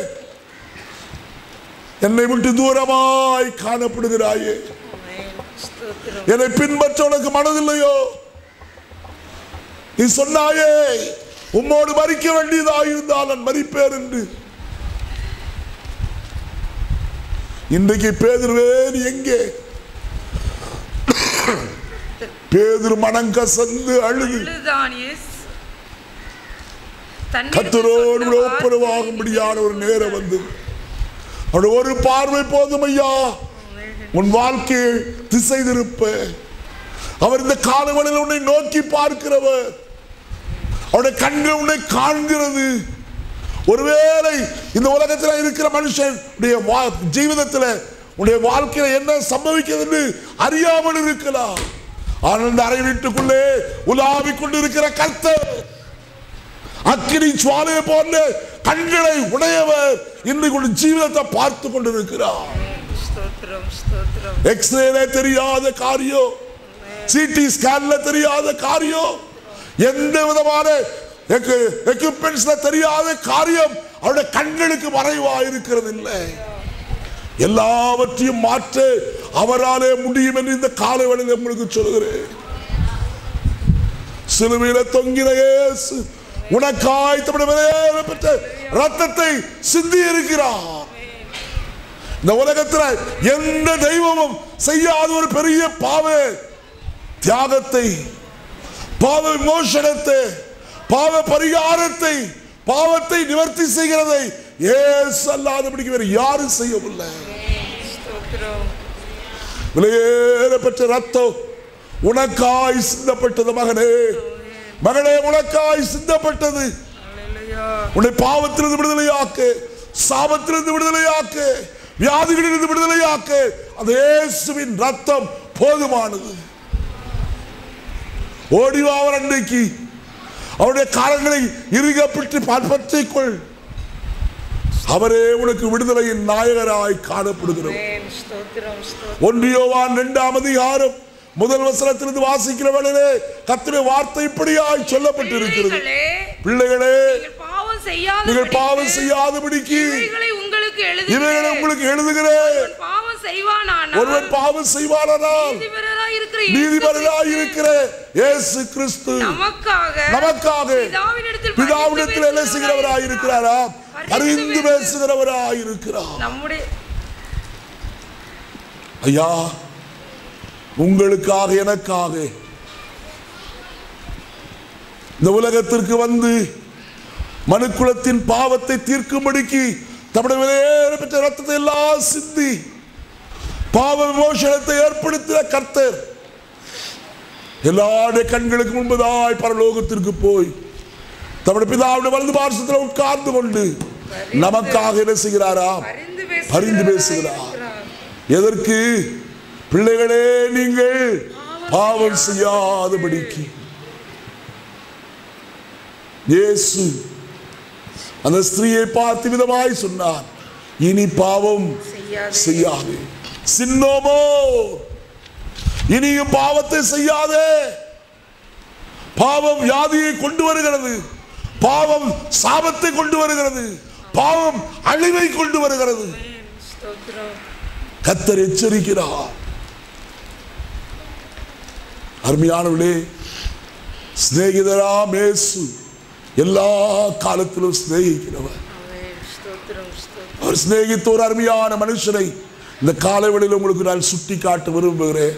என்னை விட்டு தூரமாய் காணப்படுகிறாயே ஆமென் ஸ்தோத்திரம் என்னை பின்பற்ற உனக்கு மனதில்லையோ நீ சொன்னாயே உம்மோடு மறிக்க வேண்டியதாயிருந்தால் நான் மறிப்பேன் என்று இன்றைக்கு பேதுருவே நீ எங்கே பேதுரு மனம் கசந்து அழுது அழுதான் இயேசு தன்னிடத்தில் கத்தரோடு சொன்ன ஒப்புரவாகும்படியான ஒரு நேரம் வந்தது அவருடைய ஒரு பார்வை போதும் ஐயா உன் வாழ்க்கையை திசை திருப்ப அவர் இந்த காலவழியில் உன்னை நோக்கி பார்க்கிறவர் அவருடைய கண்கள் உன்னை காண்கிறது ஒருவேளை இந்த உலகத்தில் இருக்கிற மனுஷனுடைய வா- ஜீவிதத்தில் உன்னுடைய வாழ்க்கையில என்ன சம்பவிக்கிறது என்று அறியாமல் இருக்கலாம் ஆனால் இந்த அறை வீட்டுக்குள்ளே உலாவிக் கொண்டிருக்கிற கர்த்தர் அக்கினி சுவாலையை போன்ற கண்களை உடையவர் இன்றைக்கு உன் ஜீவிதத்தை பார்த்து கொண்டிருக்கிறார் ஸ்தோத்திரம் ஸ்தோத்திரம் எக்ஸ்ரேல தெரியாத காரியம் சிடி ஸ்கேன்ல தெரியாத காரியம் எந்த விதமான எக்யூப்மெண்ட்ஸ்ல தெரியாத காரியம் அவருடைய கண்களுக்கு மறைவா இருக்கிறது இல்லை எல்லாவற்றையும் மாற்ற அவராலே முடியும் என்று இந்த காலை வேளையில் உங்களுக்கு சொல்கிறேன் சிலுவையில தொங்கின இயேசு உனக்காய் தம்முடைய விலையேற பெற்ற ரத்தத்தை சிந்தி இருக்கிறார் இந்த உலகத்தில் எந்த தெய்வமும் செய்யாத ஒரு பெரிய பாவ தியாகத்தை பாவ விமோசனத்தை பாவ பரிகாரத்தை பாவத்தை நிவர்த்தி செய்கிறதை ஏசு அல்லாதபடிக்கு வேறு யாரும் செய்யவில்லை ஸ்தோத்திரம் விலையேற பெற்ற ரத்தம் உனக்காய் சிந்தப்பட்டது மகனே மகனே உனக்காய் சிந்தப்பட்டது ஹalleluya உன்னை பாவத்திலிருந்து விடுதலையாக்கு சாபத்திலிருந்து விடுதலையாக்கு வியாதிகளிலிருந்து விடுதலையாக்கு அந்த இயேசுவின் ரத்தம் போதுமானது ஓடிவா அவர் அன்றைக்கு அவருடைய காலங்களை இறுக பற்றி பற்றிக்கொள் அவரே உனக்கு விடுதலையின் நாயகராய் காணப்படுகிறவர் ஆமென் ஸ்தோத்திரம் ஸ்தோத்திரம் ஒன்றியோவான் இரண்டாம் அதிகாரம் முதல் வசனத்திலிருந்து வாசிக்கிற வேளையிலே கத்திர வார்த்தை இப்படியாய் சொல்லப்பட்டிருக்கிறது பிள்ளைகளே, பிள்ளைகளே நீங்கள் பாவம் செய்யாத நீங்கள் பாவம் செய்யாதபடிக்கு இவைகளை உங்களுக்கு இவைகளை எழுதுகிறேன் உங்களுக்கு எழுதுகிறேன் பாவம் செய்வானானால் ஒருவன் பாவம் செய்வானால் நீதிபரராய் இருக்கிற நீதிபதியாய் இயேசு இருக்கிற இயேசு கிறிஸ்து நமக்காக நமக்காக பிதாவினிடத்தில் பிதாவிடத்தில் என்ன செய்கிறவராய் இருக்கிறாரா பரிந்து பேசுகிறவராய் இருக்கிறார் நம்முடைய ஐயா உங்களுக்காக எனக்காக இந்த உலகத்திற்கு வந்து மனுக்குலத்தின் பாவத்தை தீர்க்கும்படிக்கு தம்முடைய விலையேற பெற்ற ரத்தத்தை எல்லாம் சிந்தி பாவ விமோசனத்தை ஏற்படுத்தின கர்த்தர் எல்லாருடைய கண்களுக்கு முன்பதாய் பரலோகத்திற்கு போய் தம்முடைய பிதாவுடைய வலது பார்சத்தில் உட்கார்ந்து கொண்டு நமக்காக என்ன செய்கிறாரா பரிந்து பரிந்து பேசுகிறவராய் பேசுகிறார். இருக்கிறார். எதற்கு பிள்ளைகளே நீங்கள் பாவம் செய்யாதபடிக்கு இயேசு அந்த ஸ்திரீயை பார்த்து விதமாய் சொன்னார் இனி பாவம் செய்யாதே. செய்யாதே சின்னோமோ இனியும் பாவத்தை செய்யாதே பாவம் வியாதியை கொண்டு வருகிறது பாவம் சாபத்தை கொண்டு வருகிறது பாவம் அழிவை கொண்டு வருகிறது ஆமென். ஸ்தோத்திரம் கத்தர் எச்சரிக்கிறார் அருமையானவர்களே சிநேகிதராம் இயேசு எல்லா காலத்திலும் சிநேகிக்கிறவர் ஆமென். ஸ்தோத்திரம் ஸ்தோத்திரம் அவர் சிநேகித்த ஒரு அருமையான மனுஷனை இந்த காலைவெளியில் உங்களுக்கு நான் சுட்டி காட்ட விரும்புகிறேன்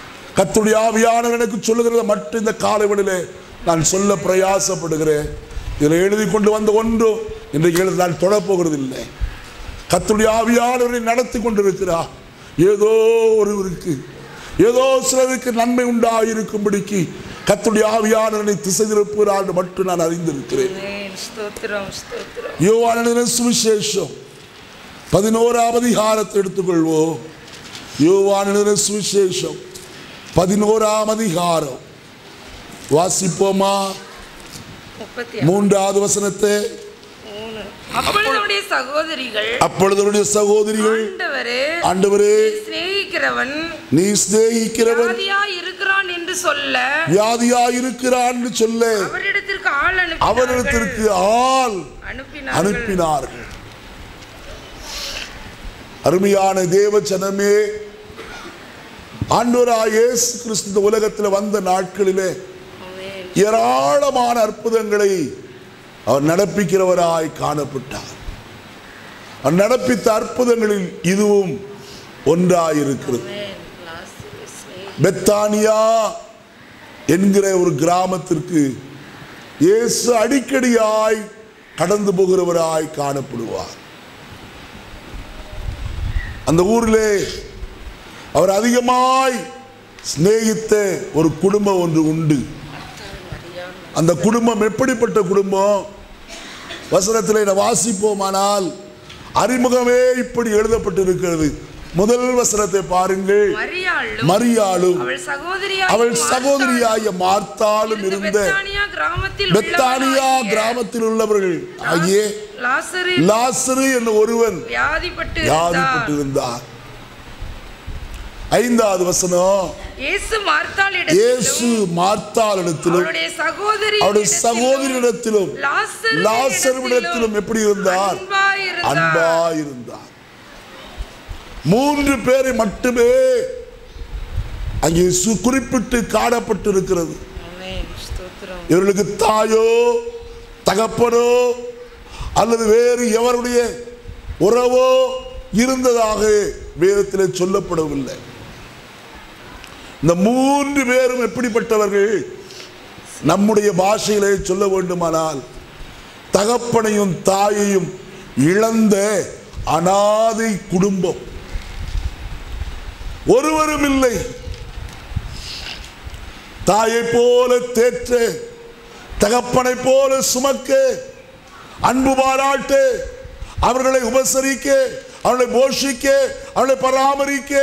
கத்துடைய ஆவியானவர் எனக்கு சொல்லுகிறத மட்டும் இந்த காலைவெளியிலே நான் சொல்ல பிரயாசப்படுகிறேன் இதில் எழுதி கொண்டு வந்த ஒன்றும் இன்றைக்கு எழுத நான் தொடப்போகிறது இல்லை கத்துடைய ஆவியானவரை நடத்தி கொண்டிருக்கிறார் ஏதோ ஒருவருக்கு ஏதோ சிலருக்கு நன்மை உண்டாயிருக்கும்படிக்கு கத்துடைய ஆவியானவரை திசை திருப்புகிறார் மட்டும் நான் அறிந்திருக்கிறேன் ஆமென். ஸ்தோத்திரம் ஸ்தோத்திரம் யோவான சுவிசேஷம் பதினோராம் அதிகாரத்தை எடுத்துக்கொள்வோம் யோவான சுவிசேஷம் பதினோராம் அதிகாரம் வாசிப்போமா முப்பத்தி மூன்றாவது வசனத்தை மூணு அப்பொழுது அவருடைய சகோதரிகள் அப்பொழுது அவருடைய சகோதரிகள் ஆண்டவரே ஆண்டவரே சிநேகிக்கிறவன் நீ சிநேகிக்கிறவன் வியாதியா இருக்கிறான் என்று சொல்ல வியாதியாயிருக்கிறான்னு சொல்ல அவரிடத்திற்கு ஆள் அனுப்பினார்கள் அவரிடத்திற்கு ஆள் அனுப்பினார்கள் அனுப்பினார்கள் அருமையான தேவ ஜனமே ஆண்டவராய் இயேசு கிறிஸ்து இந்த உலகத்தில் வந்த நாட்களிலே ஆமென். ஏராளமான அற்புதங்களை அவர் நடப்பிக்கிறவராய் காணப்பட்டார் அவர் நடப்பித்த அற்புதங்களில் இதுவும் ஒன்றாயிருக்கிறது ஆமென். லாசரு சிநேகி- பெத்தானியா என்கிற ஒரு கிராமத்திற்கு இயேசு அடிக்கடியாய் கடந்து போகிறவராய் காணப்படுவார் அந்த ஊரிலே அவர் அதிகமாய் சிநேகித்த ஒரு குடும்பம் ஒன்று உண்டு அந்த குடும்பம் எப்படிப்பட்ட குடும்பம் வசனத்தில் இதை வாசிப்போமானால் அறிமுகமே இப்படி எழுதப்பட்டிருக்கிறது முதல் வசனத்தை பாருங்கள் மரியாளும் மரியாளும் அவள் சகோதரியாய் அவள் சகோதரியாய மார்த்தாலும் இருந்த பெத்தானியா கிராமத்தில் பெத்தானியா உள்ளவனாகிய கிராமத்தில் உள்ளவர்கள் ஆகிய லாசரு லாசரு என்ற ஒருவன் வியாதிப்பட்டு இருந்தார். வியாதிப்பட்டிருந்தார் ஐந்தாவது வசனம் இயேசு மார்த்தாள் இயேசு மார்த்தாளிடத்திலும் அவளுடைய சகோதரி அவருடைய சகோதரியிடத்திலும் லாசருவினிடத்திலும் லாசருவிடத்திலும் எப்படி இருந்தார் அன்பாயிருந்தார். அன்பாயிருந்தார் மூன்று பேரை மட்டுமே அங்கே சு- குறிப்பிட்டு காணப்பட்டிருக்கிறது ஆமென். ஸ்தோத்திரம். இவர்களுக்கு தாயோ தகப்பனோ அல்லது வேறு எவருடைய உறவோ இருந்ததாக வேதத்திலே சொல்லப்படவில்லை இந்த மூன்று பேரும் எப்படிப்பட்டவர்கள் நம்முடைய பாஷையிலே சொல்ல வேண்டுமானால் தகப்பனையும் தாயையும் இழந்த அனாதை குடும்பம் ஒருவரும் இல்லை தாயை போல தேற்ற தகப்பனை போல சுமக்க அன்பு பாராட்ட அவர்களை உபசரிக்க அவர்களை போஷிக்க அவர்களை பராமரிக்க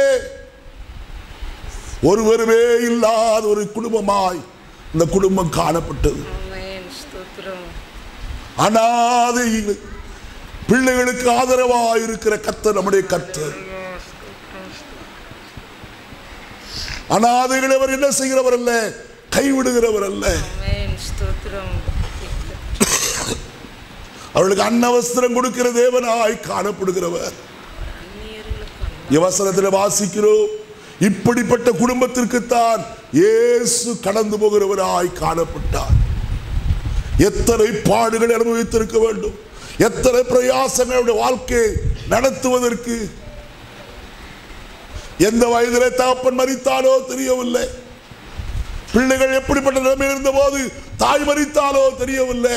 ஒருவருமே இல்லாத ஒரு குடும்பமாய் இந்த குடும்பம் காணப்பட்டது ஆமென். ஸ்தோத்திரம். அனாதை பிள்ளைகளுக்கு ஆதரவாய் இருக்கிற கத்தர் நம்முடைய கத்தர் அனாதைகளை அவர் என்ன செய்கிறவர் அல்ல கைவிடுகிறவர் அல்ல ஆமென். ஸ்தோத்திரம். அவர்களுக்கு அன்னவஸ்திரம் கொடுக்கிற தேவனாய் காணப்படுகிறவர் அந்நியர்களுக்கு இவசனத்தில் வாசிக்கிறோம் இப்படிப்பட்ட குடும்பத்திற்குத்தான் இயேசு கடந்து போகிறவராய் காணப்பட்டார் எத்தனை பாடுகள் அனுபவித்திருக்க வேண்டும் எத்தனை பிரயாசங்களுடைய வாழ்க்கையை நடத்துவதற்கு எந்த வயதிலே தகப்பன் மறித்தாலோ தெரியவில்லை பிள்ளைகள் எப்படிப்பட்ட நிலைமையில் இருந்தபோது தாய் மறித்தாலோ தெரியவில்லை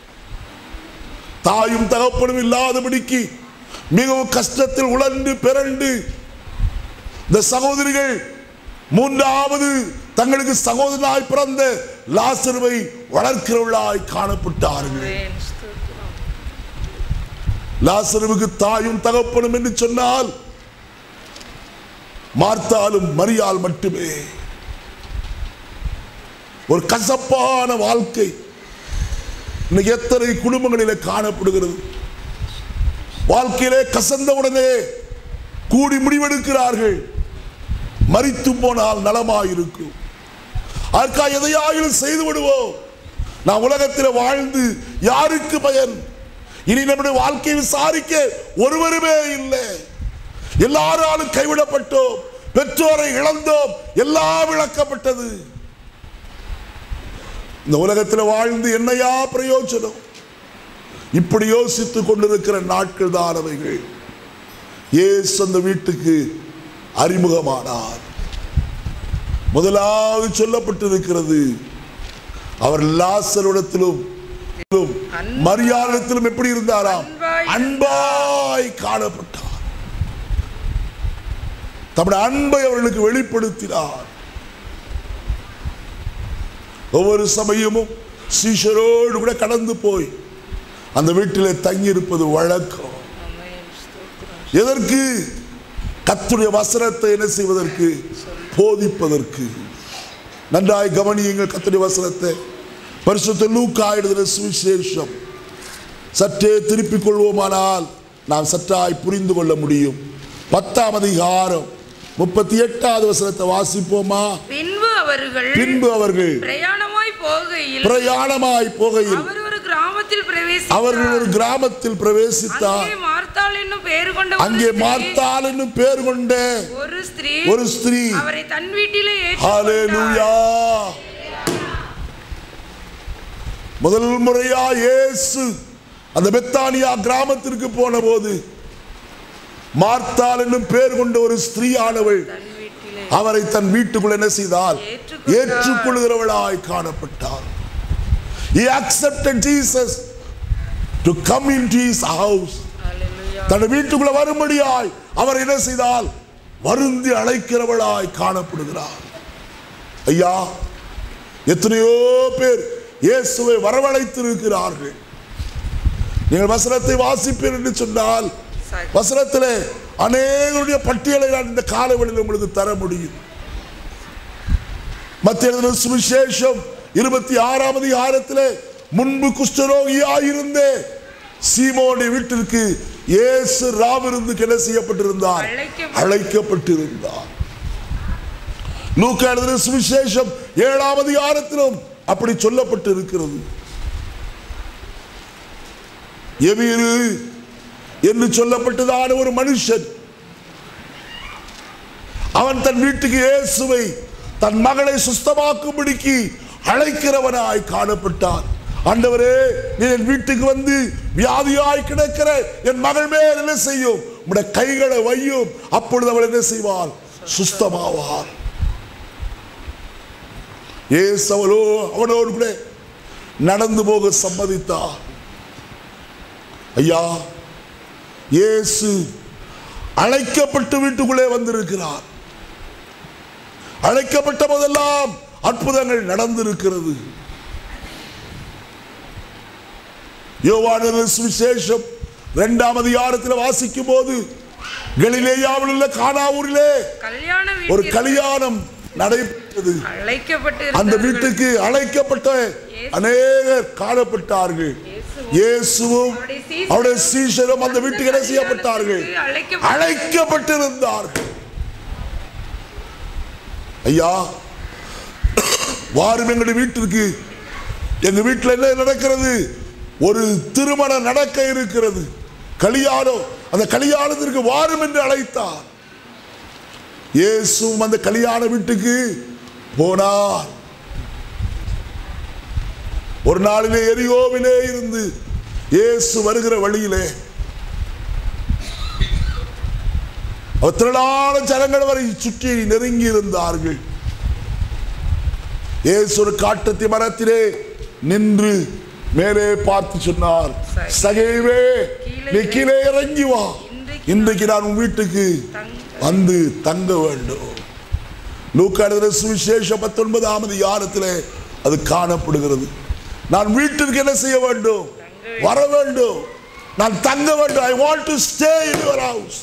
தாயும் தகப்பனும் இல்லாதபடிக்கு மிகவும் கஷ்டத்தில் உழண்டு பிறண்டு இந்த சகோதரிகள் மூன்றாவது தங்களுக்கு சகோதரனாய் பிறந்த லாசருவை வளர்க்கிறவர்களாய் காணப்பட்டார்கள் ஆமென். ஸ்தோத்திரம். லாசருவுக்கு தாயும் தகப்பனும் என்று சொன்னால் மார்த்தாலும் மரியாள் மட்டுமே ஒரு கசப்பான வாழ்க்கை இன்னைக்கு எத்தனை குடும்பங்களிலே காணப்படுகிறது வாழ்க்கையிலே கசந்த உடனே கூடி முடிவெடுக்கிறார்கள் மரித்து போனால் நலமாயிருக்கும் அதற்காக எதையாயிலும் செய்து விடுவோம் நான் உலகத்தில் வாழ்ந்து யாருக்கு பயன் இனி நம்முடைய வாழ்க்கையை விசாரிக்க ஒருவருமே இல்லை எல்லாராலும் கைவிடப்பட்டோம் பெற்றோரை இழந்தோம் எல்லாம் இழக்கப்பட்டது இந்த உலகத்தில் வாழ்ந்து என்னையா பிரயோஜனம் இப்படி யோசித்துக் கொண்டிருக்கிற நாட்கள் தான் அவைகள் இயேசு அந்த வீட்டுக்கு அறிமுகமானார் முதலாவது சொல்லப்பட்டிருக்கிறது அவர் லாசரிடத்திலும் மரியாதத்திலும் எப்படி இருந்தாராம் அன்பாய் அன்பாய் காணப்பட்டார் தம்முடைய அன்பை அவர்களுக்கு வெளிப்படுத்தினார் ஒவ்வொரு சமயமும் சீஷரோடு கூட கடந்து போய் அந்த வீட்டிலே தங்கியிருப்பது வழக்கம் ஆமென் ஸ்தோத்திரம் எதற்கு கத்துடைய வசனத்தை என்ன செய்வதற்கு போதிப்பதற்கு நன்றாய் கவனியுங்கள் கத்துடைய வசனத்தை பரிசுத்த லூக்கா எழுதின சுவிசேஷம் சற்றே திருப்பிக் கொள்வோமானால் நாம் சற்றாய் புரிந்து கொள்ள முடியும் பத்தாம் அதிகாரம் முப்பத்தி எட்டாவது வசனத்தை வாசிப்போமா பின்பு அவர்கள் பின்பு அவர்கள் பிரயாணமாய் போகையில் பிரயாணமாய் போகையில் அவர் ஒரு கிராமத்தில் அவர்கள் ஒரு பிரவேசித்தார் கிராமத்தில் பிரவேசித்தார் அங்கே மார்த்தாள் என்னும் பெயர் கொண்ட ஒரு அங்கே ஸ்திரீ- மார்த்தாள் என்னும் பேர் கொண்ட ஒரு ஸ்திரீ ஒரு ஸ்திரீ அவரை தன் வீட்டிலே ஹalleluya முதல் முறையா இயேசு அந்த பெத்தானியா கிராமத்திற்கு போன போது மார்த்தாள் என்னும் பேர் கொண்ட ஒரு ஸ்திரீயானவள் தன் வீட்டிலே அவரை தன் வீட்டுக்குள் என்ன செய்தால் ஏற்றுக்கொண்டார். ஏற்றுக்கொள்கிறவளாய் காணப்பட்டார் He accepted Jesus to come into his house. ஹalleluya தன் வீட்டுக்குள்ள வரும்படியாய் அவர் என்ன செய்தால் வருந்தி அழைக்கிறவளாய் காணப்படுகிறார் ஐயா எத்தனையோ பேர் இயேசுவை வரவழைத்திருக்கிறார்கள் நீங்கள் வசனத்தை வாசிப்பீர் என்று சொன்னால் சரி. வசனத்திலே அநேகருடைய பட்டியலை நான் இந்த காலவெளியில் உங்களுக்கு தர முடியும் மத்திய எழுதின சுவிசேஷம் இருபத்தி ஆறாம் அதிகாரத்திலே முன்பு குஷ்டரோகியாயிருந்த சீமோனுடைய வீட்டிற்கு இயேசு ராவிருந்து என்ன செய்யப்பட்டிருந்தார் அழைக்கப்பட்டு- அழைக்கப்பட்டிருந்தார் லூக்கா எழுதின சுவிசேஷம் ஏழாம் அதிகாரத்திலும் அப்படி சொல்லப்பட்டு இருக்கிறது எவீரு என்று சொல்லப்பட்டதான ஒரு மனுஷன் அவன் தன் வீட்டுக்கு இயேசுவை தன் மகளை சுஸ்தமாக்கும்படிக்கு அழைக்கிறவனாய் காணப்பட்டான் ஆண்டவரே நீ என் வீட்டுக்கு வந்து வியாதியாய் கிடக்கிற என் மகள் மேல் என்ன செய்யும் உடைய கைகளை வையும் அப்பொழுது அவள் என்ன செய்வாள் சுஸ்தமாவாள் ஏசு அவளோ அவனோடு கூட நடந்து போக சம்மதித்தார் ஐயா இயேசு அழைக்கப்பட்டு வீட்டுக்குள்ளே வந்திருக்கிறார் அழைக்கப்பட்ட போதெல்லாம் அற்புதங்கள் நடந்திருக்கிறது யோவான சுவிசேஷம் இரண்டாம் அதிகாரத்தில் வாசிக்கும் போது கலிலேயாவில் உள்ள கானாவூரிலே கல்யாண ஒரு வீட்டில் கல்யாணம் நடைபெற்றது அழைக்கப்பட்டு அந்த இருந்தார்கள். வீட்டுக்கு அழைக்கப்பட்ட அநேகர் காணப்பட்டார்கள் இயேசுவும் அவருடைய சீஷரும் அந்த வீட்டுக்கு என்ன செய்யப்பட்டார்கள் அழைக்கப்பட்டு அழைக்கப்பட்டிருந்தார்கள் ஐயா வாரும் எங்களுடைய வீட்டிற்கு எங்க வீட்டில் என்ன நடக்கிறது ஒரு திருமணம் நடக்க இருக்கிறது கல்யாணம் அந்த கல்யாணத்திற்கு வாரும் என்று அழைத்தார் இயேசுவும் அந்த கல்யாண வீட்டுக்கு போனார் ஒரு நாளிலே எரியோவிலே இருந்து இயேசு வருகிற வழியிலே அவர் திரளான ஜனங்கள் வரை சுற்றி நெருங்கி இருந்தார்கள் இயேசு ஒரு காட்டத்தி மரத்திலே நின்று மேலே பார்த்து சொன்னார் சகைவே நீ கீழே இறங்கி வா இன்றைக்கு நான் உன் வீட்டுக்கு வந்து தங்க வேண்டும் லூக்காடுகிற சுவிசேஷம் பத்தொன்பதாம் அதிகாரத்திலே அது காணப்படுகிறது நான் வீட்டிற்கு என்ன செய்ய வேண்டும் வர வேண்டும் நான் தங்க வேண்டும் I want to stay in your house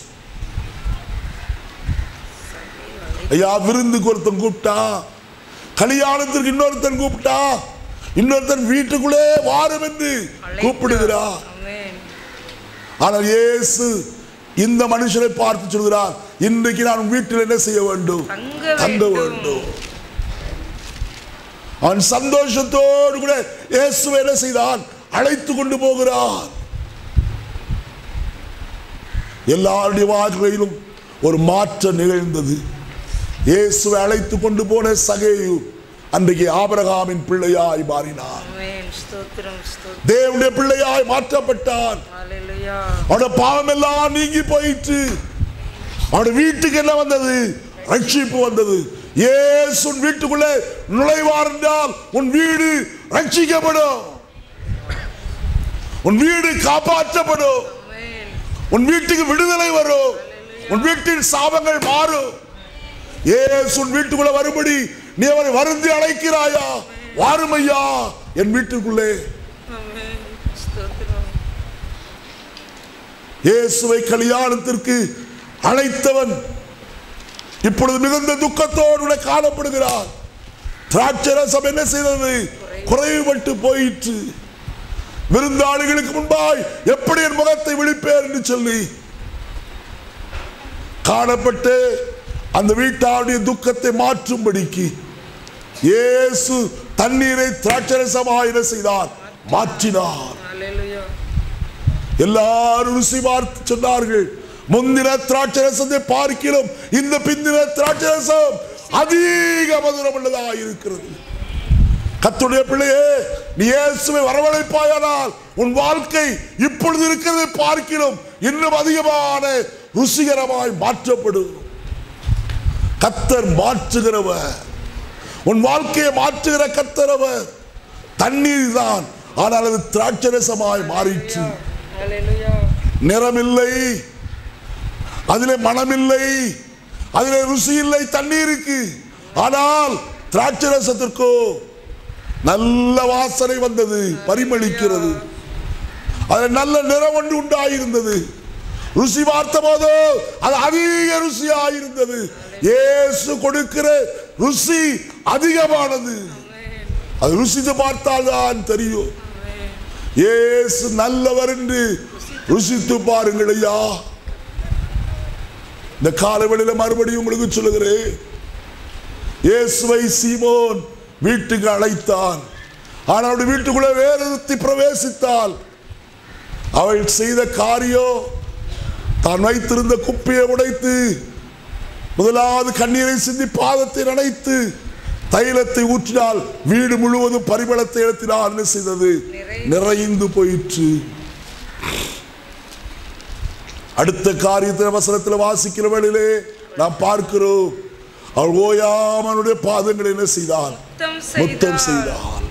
ஐயா விருந்துக்கு ஒருத்தன் கூப்பிட்டா கல்யாணத்திற்கு இன்னொருத்தன் கூப்பிட்டா இன்னொருத்தன் வீட்டுக்குள்ளே வாரும் என்று கூப்பிடுகிறார் ஆமென் ஆனால் இயேசு இந்த மனுஷனை பார்த்து சொல்கிறார் இன்றைக்கு நான் வீட்டில் என்ன செய்ய வேண்டும் தங்க தங்க வேண்டும். வேண்டும் அவன் சந்தோஷத்தோடு கூட இயேசுவை என்ன செய்தான் அழைத்து கொண்டு போகிறான் எல்லாருடைய வாழ்க்கையிலும் ஒரு மாற்றம் நிகழ்ந்தது இயேசுவை அழைத்து கொண்டு போன சகேயு அன்றைக்கு ஆபிரகாமின் பிள்ளையாய் மாறினான் ஆமென் ஸ்தோத்திரம் ஸ்தோத்திரம் தேவனுடைய பிள்ளையாய் மாற்றப்பட்டான் ஹalleluya அவனுடைய பாவம் எல்லாம் நீங்கி போயிற்று அவனுடைய வீட்டுக்கு என்ன வந்தது ரட்சிப்பு வந்தது இயேசு உன் வீட்டுக்குள்ளே நுழைவார் என்றால் உன் வீடு ரட்சிக்கப்படும் உன் வீடு காப்பாற்றப்படும் ஆமென் உன் வீட்டுக்கு விடுதலை வரும் உன் வீட்டின் சாபங்கள் மாறும் ஏசு உன் வீட்டுக்குள்ள வரும்படி நீ அவரை வருந்தி அழைக்கிறாயா வாருமையா என் வீட்டுக்குள்ளே ஆமென் ஸ்தோத்திரம் இயேசுவை கல்யாணத்திற்கு அழைத்தவன் இப்பொழுது மிகுந்த துக்கத்தோடு கூட காணப்படுகிறார் திராட்சரசம் என்ன செய்தது குறைவுபட்டு போயிற்று விருந்தாளிகளுக்கு முன்பாய் எப்படி என் முகத்தை விழிப்பேன் என்று சொல்லி காணப்பட்டு அந்த வீட்டாருடைய துக்கத்தை மாற்றும்படிக்கு இயேசு தண்ணீரை திராட்சரசமாக என்ன செய்தார் மாற்றினார் ஹalleluya எல்லாரும் ருசி பார்த்து சொன்னார்கள் முந்தின திராட்சரசத்தை பார்க்கிறோம் இந்த பிந்தின திராட்சரசம் அதிக மதுரம் உள்ளதாக இருக்கிறது கத்துடைய பிள்ளையே நீ இயேசுவை வரவழைப்பாயானால் உன் வாழ்க்கை இப்பொழுது இருக்கிறதை பார்க்கிறோம் இன்னும் அதிகமான ருசிகரமாய் மாற்றப்படும் கத்தர் மாற்றுகிறவர் உன் வாழ்க்கையை மாற்றுகிற கத்தரவர் தண்ணீர் தான் ஆனால் அது திராட்சரசமாய் மாறிற்று ஹalleluya நிறமில்லை அதிலே மனமில்லை அதிலே ருசி இல்லை தண்ணீருக்கு ஆனால் திராட்சை ரசத்திற்கோ நல்ல வாசனை வந்தது பரிமளிக்கிறது அதில் நல்ல நிறம் ஒன்று உண்டாயிருந்தது ருசி பார்த்த போதோ அது அதிக ருசியாயிருந்தது இயேசு கொடுக்கிற ருசி அதிகமானது அது ருசித்து பார்த்தால்தான் தெரியும் இயேசு நல்லவர் என்று ருசித்து பாருங்கள் ஐயா இந்த காலவெளியில மறுபடியும் உங்களுக்கு சொல்லுகிறேன் இயேசுவை சீமோன் வீட்டுக்கு அழைத்தான் ஆனால் அவருடைய வீட்டுக்குள்ள வேறொருத்தி பிரவேசித்தால் அவள் செய்த காரியம் தான் வைத்திருந்த குப்பையை உடைத்து முதலாவது கண்ணீரை சிந்தி பாதத்தை நனைத்து தைலத்தை ஊற்றினால் வீடு முழுவதும் பரிமளத்தை எடுத்தினால் என்ன செய்தது நிறைந்து போயிற்று அடுத்த காரியத்தின வசனத்தில் வாசிக்கிற வேளையிலே நாம் பார்க்கிறோம் அவள் ஓயாமனுடைய பாதங்களை என்ன செய்தாள் முத்தம் முத்தம் செய்தார் செய்தாள்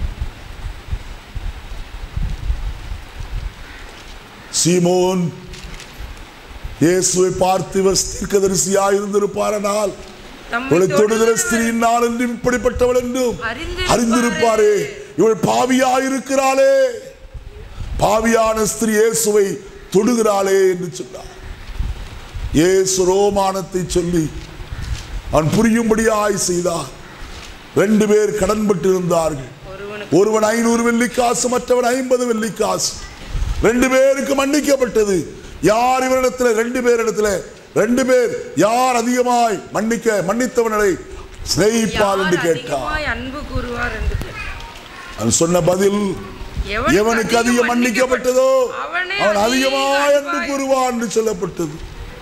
சீமோன் இயேசுவை பார்த்து இவர் தீர்க்கதரிசியாய் இருந்திருப்பாரனால் தம்மை இவளை தொடுகிற தொடுகிறவர் ஸ்திரீயின் நாள் என்றும் இப்படிப்பட்டவள் என்றும் அறிந்திருப்பாரே. அறிந்திருப்பாரே இவள் பாவியாயிருக்கிறாளே பாவியான ஸ்திரீ இயேசுவை தொடுகிறாளே என்று சொன்னார் இயேசு ரோமானத்தை சொல்லி அவன் புரியும்படியாய் செய்தார் ரெண்டு பேர் கடன்பட்டு இருந்தார்கள் ஒருவனுக்கு ஒருவன் ஐநூறு வெள்ளிக்காசு மற்றவன் ஐம்பது வெள்ளிக்காசு ரெண்டு பேருக்கு மன்னிக்கப்பட்டது யார் இவரிடத்துல ரெண்டு பேரிடத்துல ரெண்டு பேர் யார் அதிகமாய் மன்னிக்க மன்னித்தவனை சிநேகிப்பால் என்று யார் கேட்டார் அதிகமாய் அன்பு கூறுவார் என்று கேட்டார். அவன் சொன்ன பதில் எவனுக்கு அதிகம் மன்னிக்கப்பட்டதோ அவன் அதிகமாய் அன்பு கூறுவான் என்று சொல்லப்பட்டது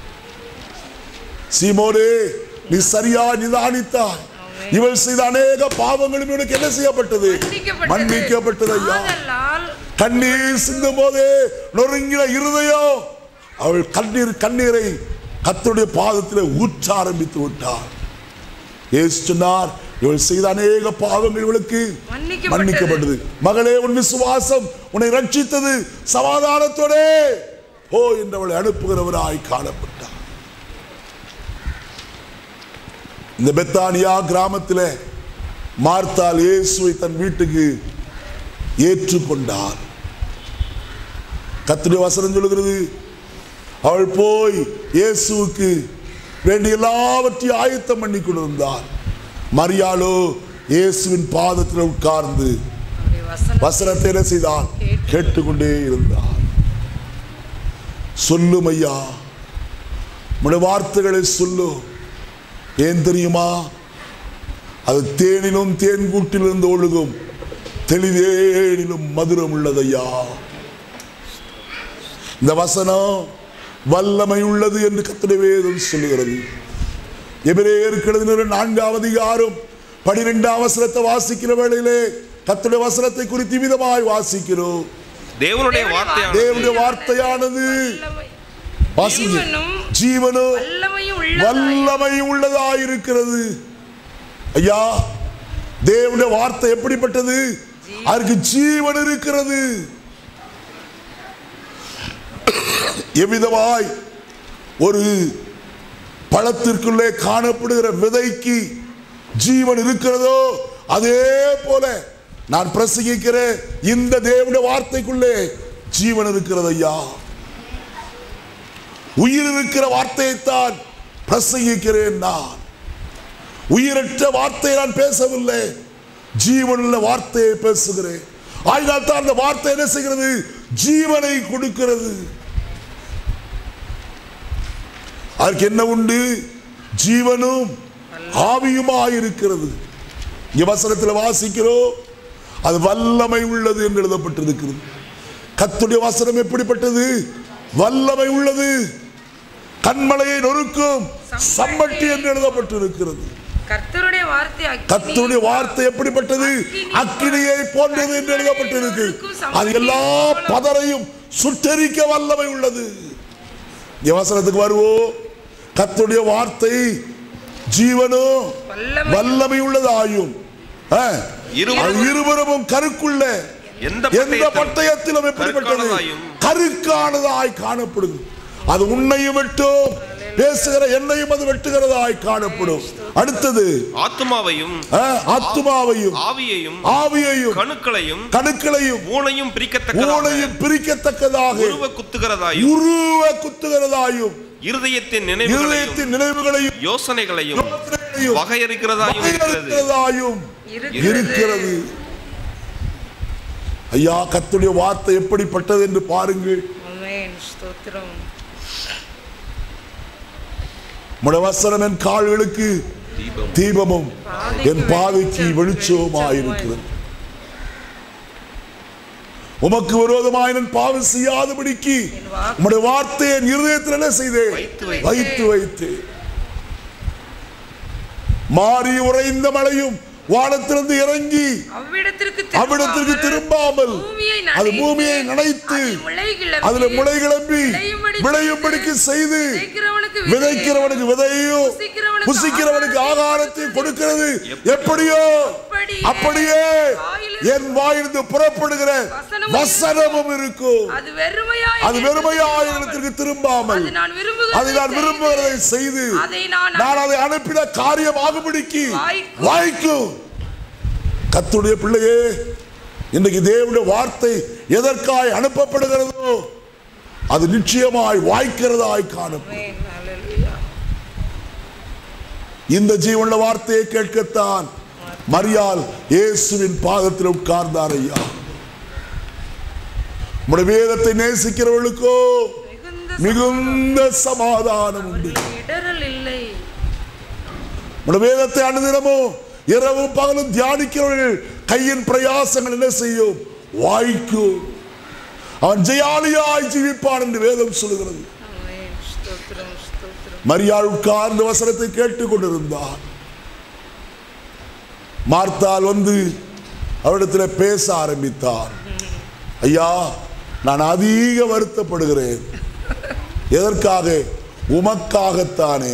சீமோனே நீ சரியா நிதானித்தாய் இவள் செய்த அநேக பாவங்களும் இவனுக்கு என்ன செய்யப்பட்டது மன்னிக்கப்பட்டது ஐயா ஆதலால் கண்ணீர் சிந்தும் போதே நொறுங்கின இருதயம் அவள் கண்ணீர் கண்ணீரை கர்த்தருடைய பாதத்தில் ஊற்ற ஆரம்பித்து விட்டார் இயேசு சொன்னார் இவள் செய்த அநேக பாவங்கள் இவளுக்கு மன்னிக்கப்பட்டது. மன்னிக்கப்பட்டது மகளே உன் விசுவாசம் உன்னை ரட்சித்தது சமாதானத்தோடே ஓ என்றவளை அனுப்புகிறவராய் காணப்பட்டார் இந்த பெத்தானியா கிராமத்தில் மார்த்தால் இயேசுவை தன் வீட்டுக்கு ஏற்றுக்கொண்டார் கத்துடைய வசனம் சொல்லுகிறது அவள் போய் இயேசுவுக்கு வேண்டிய எல்லாவற்றையும் ஆயத்தம் பண்ணி கொண்டிருந்தார் மரியாளோ இயேசுவின் பாதத்தில் உட்கார்ந்து அவருடைய வசனம் வசனத்தை என்ன செய்தார் கேட்டுக்கொண்டே இருந்தார் சொல்லும் ஐயா உடைய வார்த்தைகளை சொல்லு ஏன் தெரியுமா அது தேனிலும் தேன் கூட்டிலிருந்து ஒழுகும் தெளிதேனிலும் மதுரம் உள்ளதையா இந்த வசனம் வல்லமை உள்ளது என்று கத்துடைய வேதம் சொல்லுகிறது எபிரேயர் நான்காவது அதிகாரம் பனிரெண்டாம் வசனத்தை வாசிக்கிற வேளையிலே கத்துடைய வசனத்தை குறித்து விதமாய் வாசிக்கிறோம் தேவனுடைய வார்த்தையான தேவனுடைய வார்த்தையானது வல்லமை வாசிங்க ஜீவனும் ஜீவனும் வல்லமையும் உள்ளதாய் வல்லமை உள்ளதாயிருக்கிறது ஐயா தேவனுடைய வார்த்தை எப்படிப்பட்டது அதற்கு ஜீவன் இருக்கிறது எவ்விதமாய் ஒரு பழத்திற்குள்ளே காணப்படுகிற விதைக்கு ஜீவன் இருக்கிறதோ அதே போல நான் பிரசங்கிக்கிற இந்த தேவனுடைய வார்த்தைக்குள்ளே ஜீவன் இருக்கிறது ஐயா உயிர் இருக்கிற வார்த்தையைத்தான் பிரசங்கிக்கிறேன் நான் உயிரற்ற வார்த்தையை நான் பேசவில்லை ஜீவனுள்ள வார்த்தையை பேசுகிறேன் ஆகினால் தான் அந்த வார்த்தை என்ன செய்கிறது ஜீவனை கொடுக்கிறது அதற்கு என்ன உண்டு ஜீவனும் ஆவியுமாய் இருக்கிறது இங்க வசனத்தில் வாசிக்கிறோம் அது வல்லமை உள்ளது என்று எழுதப்பட்டிருக்கிறது கத்துடைய வசனம் எப்படிப்பட்டது வல்லமை உள்ளது கண்மலையை நொறுக்கும் சம்மட்டி என்று எழுதப்பட்டிருக்கிறது கர்த்தருடைய வார்த்தை அக்கினி, கர்த்தருடைய வார்த்தை எப்படிப்பட்டது அக்கினியை போன்றது என்று எழுதப்பட்டிருக்கு அது எல்லா பதரையும் சுட்டரிக்க வல்லமை உள்ளது இங்க வசனத்துக்கு வருவோம் கர்த்தருடைய வார்த்தை ஜீவனும் வல்லமை வல்லமை உள்ளதாயும் ஆ, இருபுறமும் அது இருபுறமும் கருக்குள்ள எந்த எந்த பட்டயத்திலும் எப்படிப்பட்டது கருக்கானதாயும் கருக்கானதாய் காணப்படுது அது உன்னையும் வெட்டும் பேசுகிற என்னையும் அது வெட்டுகிறதாய் காணப்படும் அடுத்தது ஆத்துமாவையும் ஆ, ஆத்துமாவையும் ஆவியையும் ஆவியையும் கணுக்களையும் கணுக்களையும் ஊனையும் பிரிக்கத்தக்கதாக ஊனையும் பிரிக்கத்தக்கதாக உருவ குத்துகிறதாயும் உருவ குத்துகிறதாயும் இருதயத்தின் நினைவுகளையும் இருதயத்தின் நினைவுகளையும் யோசனைகளையும் யோசனைகளையும் வகையறுக்கிறதாயும் இருக்கிறது வகையறுக்கிறதாயும் இருக்கிறது. இருக்கிறது ஐயா கர்த்தருடைய வார்த்தை எப்படிப்பட்டது என்று பாருங்கள் ஆமென். ஸ்தோத்திரம் முடவசனம் என் கால்களுக்கு தீபம் தீபமும் என் பாதைக்கு வெளிச்சமாயிருக்கிறது உமக்கு விரோதமாய் நான் பாவம் செய்யாதபடிக்கு உம்முடைய வார்த்தையை என் இருதயத்தில் என்ன செய்தேன் வைத்து வைத்தேன். வைத்து வைத்து மாறி உறைந்த மழையும் வானத்திலிருந்து இறங்கி அவ்விடத்திற்கு அவ்விடத்திற்கு திரும்பாமல் பூமியை அது நனைத்து, பூமியை நனைத்து அதில் முளை கிளம்பி, அதுல முளை கிளம்பி விளையும்படி விளையும்படிக்கு செய்து விதைக்கிறவனுக்கு விதைக்கிறவனுக்கு விதையும் புசிக்கிறவனுக்கு புசிக்கிறவனுக்கு ஆகாரத்தை கொடுக்கிறது எப்படியோ அப்படியே என் வாயிலிருந்து புறப்படுகிற வசனமும் இருக்கும் அது வெறுமையாய் அது வெறுமையாயிரத்திற்கு திரும்பாமல் அது நான் விரும்புகிறதை அதை நான் விரும்புகிறதை செய்து அதை நான் நான் அதை அனுப்பின காரியம் ஆகும்படிக்கு வாய்க்கும். வாய்க்கும் கத்துடைய பிள்ளையே இன்றைக்கு தேவனுடைய வார்த்தை எதற்காய் அனுப்பப்படுகிறதோ அது நிச்சயமாய் வாய்க்கிறதாய் காணப்படும் ஆமென். ஹalleluya. இந்த ஜீவனுள்ள வார்த்தையை கேட்கத்தான் மரியாள் இயேசுவின் பாதத்தில் உட்கார்ந்தார் ஐயா உம்முடைய வேதத்தை நேசிக்கிறவர்களுக்கோ மிகுந்த மிகுந்த சமாதானம் உண்டு இடரல் இல்லை உம்முடைய வேதத்தை அனுதினமும் இரவும் பகலும் தியானிக்கிறவர்கள் கையின் பிரயாசங்கள் என்ன செய்யும் வாய்க்கும் அவன் ஜெயாலியாய் ஜீவிப்பான் என்று வேதம் சொல்லுகிறது ஆமென். ஸ்தோத்திரம் ஸ்தோத்திரம் மரியாள் உட்கார்ந்த வசனத்தை கேட்டுக் கொண்டிருந்தார் மார்த்தாள் வந்து அவரிடத்தில் பேச ஆரம்பித்தார் ஐயா நான் அதிக வருத்தப்படுகிறேன் எதற்காக உமக்காகத்தானே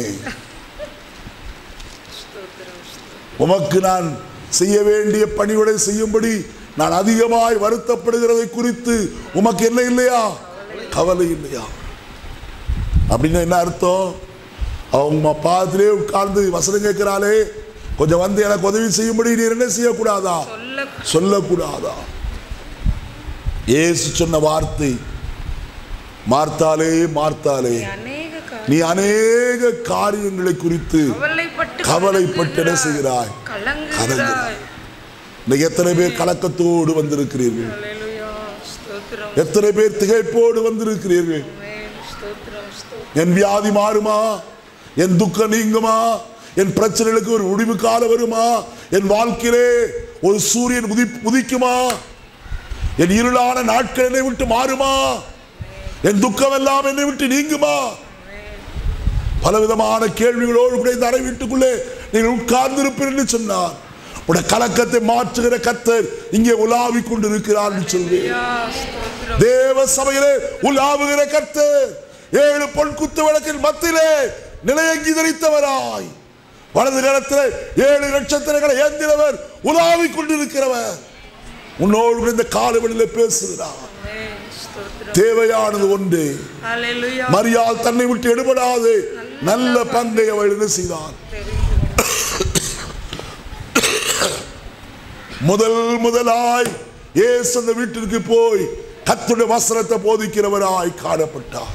ஸ்தோத்திரம் ஸ்தோத்திரம். உமக்கு நான் செய்ய வேண்டிய பணிவிடை செய்யும்படி நான் அதிகமாய் வருத்தப்படுகிறதை குறித்து உமக்கு என்ன இல்லையா கவலை இல்லையா அப்படின்னா என்ன அர்த்தம் அவங்க பாதத்திலே உட்கார்ந்து வசனம் கேட்கிறாளே கொஞ்சம் வந்து எனக்கு உதவி செய்யும்படி நீர் என்ன செய்யக்கூடாதா சொல்ல சொல்லக்கூடாதா இயேசு சொன்ன வார்த்தை மார்த்தாலே மார்த்தாலே அநேக நீ அநேக காரியங்களை குறித்து கவலைப்பட்டு கவலைப்பட்டு என்ன செய்கிறாய் கலங்குகிறாய் இன்னைக்கு எத்தனை பேர் கலக்கத்தோடு வந்திருக்கிறீர்கள் ஹalleluya ஸ்தோத்திரம் எத்தனை பேர் திகைப்போடு வந்திருக்கிறீர்கள் ஆமென். ஸ்தோத்திரம் ஸ்தோத்திரம் என் வியாதி மாறுமா என் துக்கம் நீங்குமா என் பிரச்சனைகளுக்கு ஒரு முடிவு காலம் வருமா என் வாழ்க்கையிலே ஒரு சூரியன் உதி உதிக்குமா என் இருளான நாட்கள் என்னை விட்டு மாறுமா என் துக்கம் எல்லாம் என்னை விட்டு நீங்குமா பலவிதமான கேள்விகளோடு கூட இந்த அறை வீட்டுக்குள்ளே நீங்கள் உட்கார்ந்திருப்பீர்கள் என்று சொன்னார் உடைய கலக்கத்தை மாற்றுகிற கத்தர் இங்கே உலாவிக் கொண்டிருக்கிறார் என்று சொல்வேன் ஹalleluya ஸ்தோத்திரம் தேவ சபையிலே உலாவுகிற கர்த்தர் ஏழு பொன் குத்து வழக்கின் மத்தியிலே நிலையங்கி தரித்தவராய் வலது கரத்தில் ஏழு நட்சத்திரங்களை ஏந்தினவர் உலாவிக் கொண்டிருக்கிறவர் உன்னோடு கூட இந்த காலவெளியில பேசுகிறார் ஆமென். ஸ்தோத்திரம் தேவையானது ஒன்று ஹalleluya மரியாள் தன்னை விட்டு எடுபடாது நல்ல பங்கை அவள் என்ன செய்தார் முதல் முதலாய் இயேசு அந்த வீட்டிற்கு போய் கத்துடைய வசனத்தை போதிக்கிறவராய் காணப்பட்டார்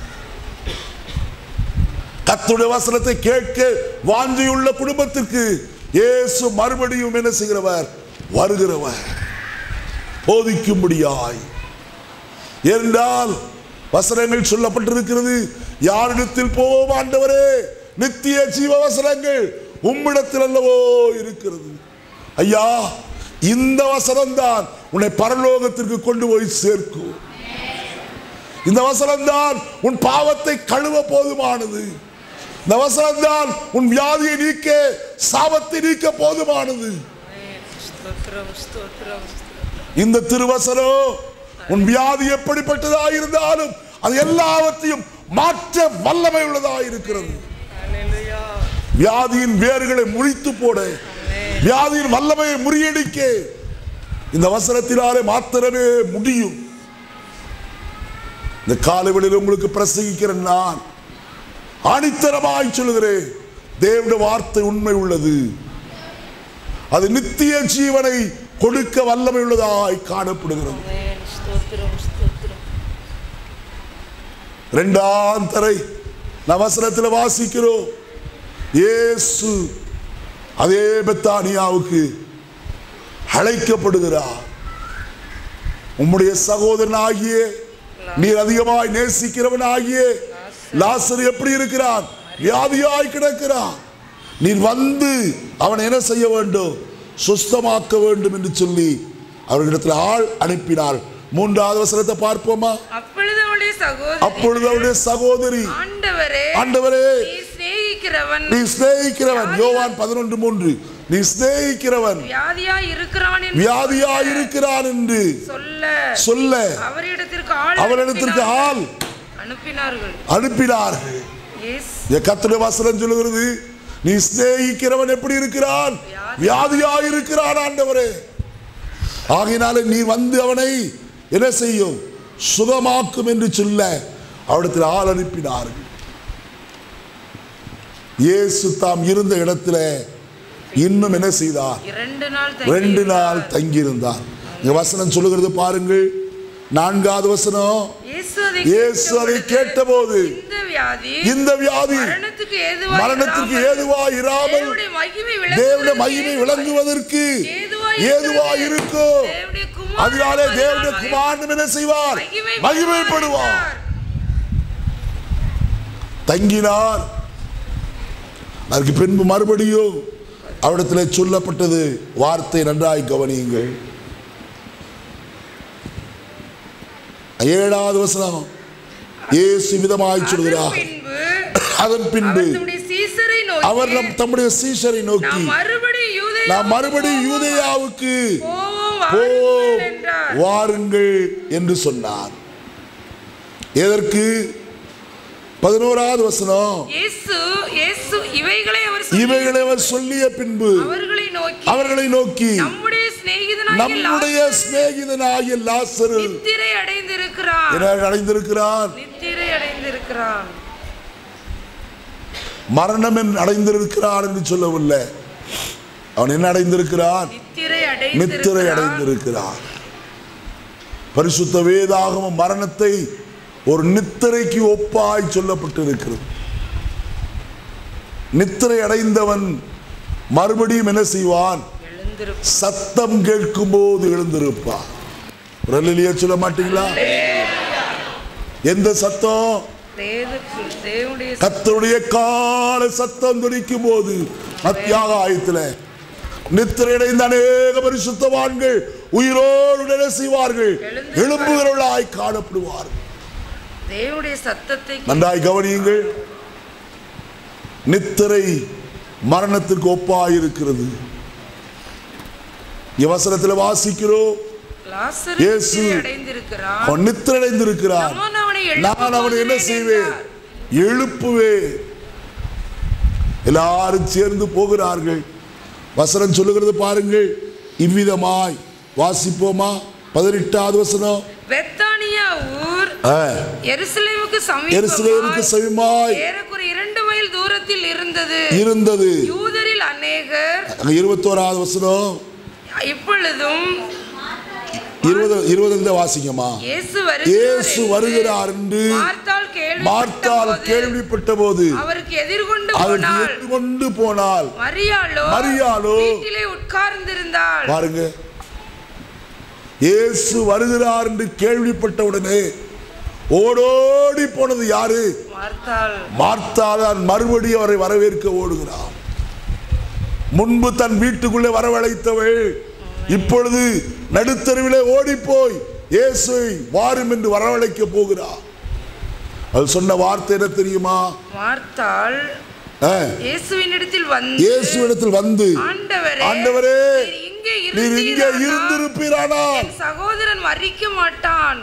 கத்துடைய வசனத்தை கேட்க வாஞ்சியுள்ள குடும்பத்திற்கு இயேசு மறுபடியும் என்ன செய்கிறவர் வருகிறவர் போதிக்கும்படியாய் என்றால் வசனங்கள் சொல்லப்பட்டிருக்கிறது யாரிடத்தில் போவோம் ஆண்டவரே நித்திய ஜீவ வசனங்கள் உம்மிடத்தில் அல்லவோ இருக்கிறது ஐயா இந்த வசனம்தான் உன்னை பரலோகத்திற்கு கொண்டு போய் சேர்க்கும் இந்த வசனம்தான் உன் பாவத்தை கழுவ போதுமானது இந்த வசனம்தான் உன் வியாதியை நீக்க சாபத்தை நீக்க போதுமானது ஸ்தோத்திரம் ஸ்தோத்திரம் ஸ்தோத்திரம் இந்த திருவசனம் உன் வியாதி எப்படிப்பட்டதா இருந்தாலும் அது எல்லாவற்றையும் மாற்ற வல்லமை உள்ளதா இருக்கிறது ஹalleluya வியாதியின் வேர்களை முறித்து போட வியாதியின் வல்லமையை முறியடிக்க இந்த வசனத்தினாலே மாத்திரமே முடியும் இந்த காலவெளியில் உங்களுக்கு பிரசங்கிக்கிற நான் ஆணித்தரமாய் சொல்லுகிறேன் தேவனுடைய வார்த்தை உண்மை உள்ளது அது நித்திய ஜீவனை கொடுக்க வல்லமை உள்ளதாய் காணப்படுகிறது ஆமென் ஸ்தோத்திரம் ஸ்தோத்திரம் இரண்டாம் தரை நாம் வசனத்தில் வாசிக்கிறோம் இயேசு அதே பெத்தானியாவுக்கு அழைக்கப்படுகிறார் உம்முடைய சகோதரனாகிய நீர் அதிகமாய் நேசிக்கிறவன் ஆகிய லாசர் எப்படி இருக்கிறான் வியாதியாய் கிடக்கிறான் நீர் வந்து அவனை என்ன செய்ய வேண்டும் சுஸ்தமாக்க வேண்டும் என்று சொல்லி அவர்களிடத்தில் ஆள் அனுப்பினார் மூன்றாவது வசனத்தை பார்ப்போமா அப்பொழுது அவளுடைய சகோதரி அப்பொழுது அவருடைய சகோதரி ஆண்டவரே ஆண்டவரே நீ சிநேகிக்கிறவன் நீ சிநேகிக்கிறவன் யோவான் பதினொன்று மூன்று நீ சிநேகிக்கிறவன் வியாதியாய் இருக்கிறான் என்று வியாதியாய் இருக்கிறான் என்று சொல்ல சொல்ல அவரிடத்திற்கு ஆள் அவரிடத்திற்கு ஆள் அனுப்பினார்கள் அனுப்பினார்கள் எஸ் என் கர்த்தருடைய வசனம் சொல்லுகிறது நீ சிநேகிக்கிறவன் எப்படி இருக்கிறான் வியாதியாய் இருக்கிறான் ஆண்டவரே ஆகையினாலே நீ வந்து அவனை என்ன செய்யும் சுகமாக்கும் என்று சொல்ல அவரிடத்தில் ஆள் அனுப்பினார்கள் இயேசு தாம் இருந்த இடத்துல இன்னும் என்ன செய்தார் இரண்டு நாள் ரெண்டு தங்கியிருந்தார். நாள் தங்கியிருந்தார் இந்த வசனம் சொல்லுகிறது பாருங்கள் நான்காவது வசனம் இயேசு அதை இயேசு அதை கேட்டபோது இந்த வியாதி இந்த வியாதி மரணத்துக்கு ஏதுவாய் மரணத்திற்கு இராமல் ஏதுவாய் இராமல் தேவனுடைய மகிமை தேவனுடைய விளங்குவதற்கு மகிமை விளங்குவதற்கு ஏதுவாய் ஏதுவாய் இருக்கும் தேவனுடைய குமாரன் அதனாலே தேவனுடைய மகிமை- குமாரன் என்ன செய்வார் மகிமைப்படுவார் மகிமைப்படுவார் என்றார். தங்கினார் அதற்கு பின்பு மறுபடியும் அவரிடத்தில் சொல்லப்பட்டது வார்த்தை நன்றாய் கவனியுங்கள் ஏழாவது வசனம் இயேசு விதமாய் அதன் சொல்கிறார் பின்பு அதன் பின்பு அவர் தம்முடைய சீசரை நோக்கி அவர் நம் தம்முடைய சீஷரை நோக்கி நாம் மறுபடியும் யூதேயா நாம் மறுபடியும் யூதேயாவுக்கு போவோம் போவோம் வாருங்கள் என்றார் வாருங்கள் என்று சொன்னார் எதற்கு பதினோராவது வசனம் இயேசு இயேசு இவைகளை அவர் சொல்லி இவைகளை அவர் சொல்லிய பின்பு அவர்களை நோக்கி அவர்களை நோக்கி நம்முடைய சிநேகிதனாகிய நம்முடைய லாசரு சிநேகிதனாகிய லாசரு நித்திரை அடைந்திருக்கிறான் என அடைந்திருக்கிறான் நித்திரை அடைந்திருக்கிறான் மரணம் என்று அடைந்திருக்கிறான் என்று சொல்லவில்லை அவன் என்ன அடைந்திருக்கிறான் நித்திரை நித்திரை அடைந்திருக்கிறான் அடைந்திருக்கிறான் பரிசுத்த வேதாகம மரணத்தை ஒரு நித்திரைக்கு ஒப்பாய் சொல்லப்பட்டிருக்கிறது நித்திரை அடைந்தவன் மறுபடியும் என்ன செய்வான் எழுந்திருப்பான் சத்தம் கேட்கும் போது எழுந்திருப்பான் ரலிலியா சொல்ல மாட்டீங்களா எந்த சத்தம் தேவனுக்கு தேவனுடைய கத்தருடைய கால சத்தம் துடிக்கும் போது மத்தியாக ஆயத்தில் நித்திரையடைந்த அநேக பரிசுத்தவான்கள் உயிரோடு நிலை செய்வார்கள் எழும்புகிறவர்களாய் காணப்படுவார்கள் தேவனுடைய சத்தத்தை நன்றாய் கவனியுங்கள் நித்திரை மரணத்திற்கு ஒப்பாய் இருக்கிறது இவசனத்தில் வாசிக்கிறோம் லாசரு இயேசு நித்திரை அடைந்திருக்கிறான் அவன் நித்திரடைந்திருக்கிறான் நான் அவனை நான் அவனை என்ன எழுப்புவேன் செய்வேன் என்றார். எழுப்புவேன் எல்லாரும் சேர்ந்து போகிறார்கள் வசனம் சொல்லுகிறது பாருங்கள் இவ்விதமாய் வாசிப்போமா பதினெட்டாவது வசனம் பெத்தானியா ஊர் ஆ, எருசலேமுக்கு எருசலேமுக்கு சமீபமாய் சமீபமாய் ஏறக்குறைய இரண்டு மைல் தூரத்தில் இருந்தது இருந்தது யூதரில் அநேகர் அங்க இருபத்தோராவது வசனம் இப்பொழுதும் இருபது இருபது இருந்தா வாசிங்கம்மா இயேசு இயேசு வருகிறார் என்று மார்த்தாள் மார்த்தால் கேள்விப்பட்டபோது கேள்விப்பட்ட போது அவருக்கு எதிர்கொண்டு அதற்கு போனாள் எதிர்கொண்டு போனால் மரியாளோ மரியாளோ வீட்டிலே உட்கார்ந்திருந்தாள் பாருங்க இயேசு வருகிறார் என்று கேள்விப்பட்ட உடனே ஓடோடி போனது யாரு மார்த்தாள் மார்த்தாதான் மறுபடியும் அவரை வரவேற்க ஓடுகிறார் முன்பு தன் வீட்டுக்குள்ளே வரவழைத்தவள் இப்பொழுது நடுத்தருவிலே ஓடிப்போய் இயேசுவை வாரும் என்று வரவழைக்க போகிறார் அது சொன்ன வார்த்தை என்ன தெரியுமா மார்த்தாள் ஆ, இயேசுவினிடத்தில் வந்து இயேசுவிடத்தில் வந்து ஆண்டவரே ஆண்டவரே நீர் இங்கே நீர் இங்கே இருந்தீரானால் இருந்திருப்பீரானால் என் சகோதரன் மறிக்க மாட்டான்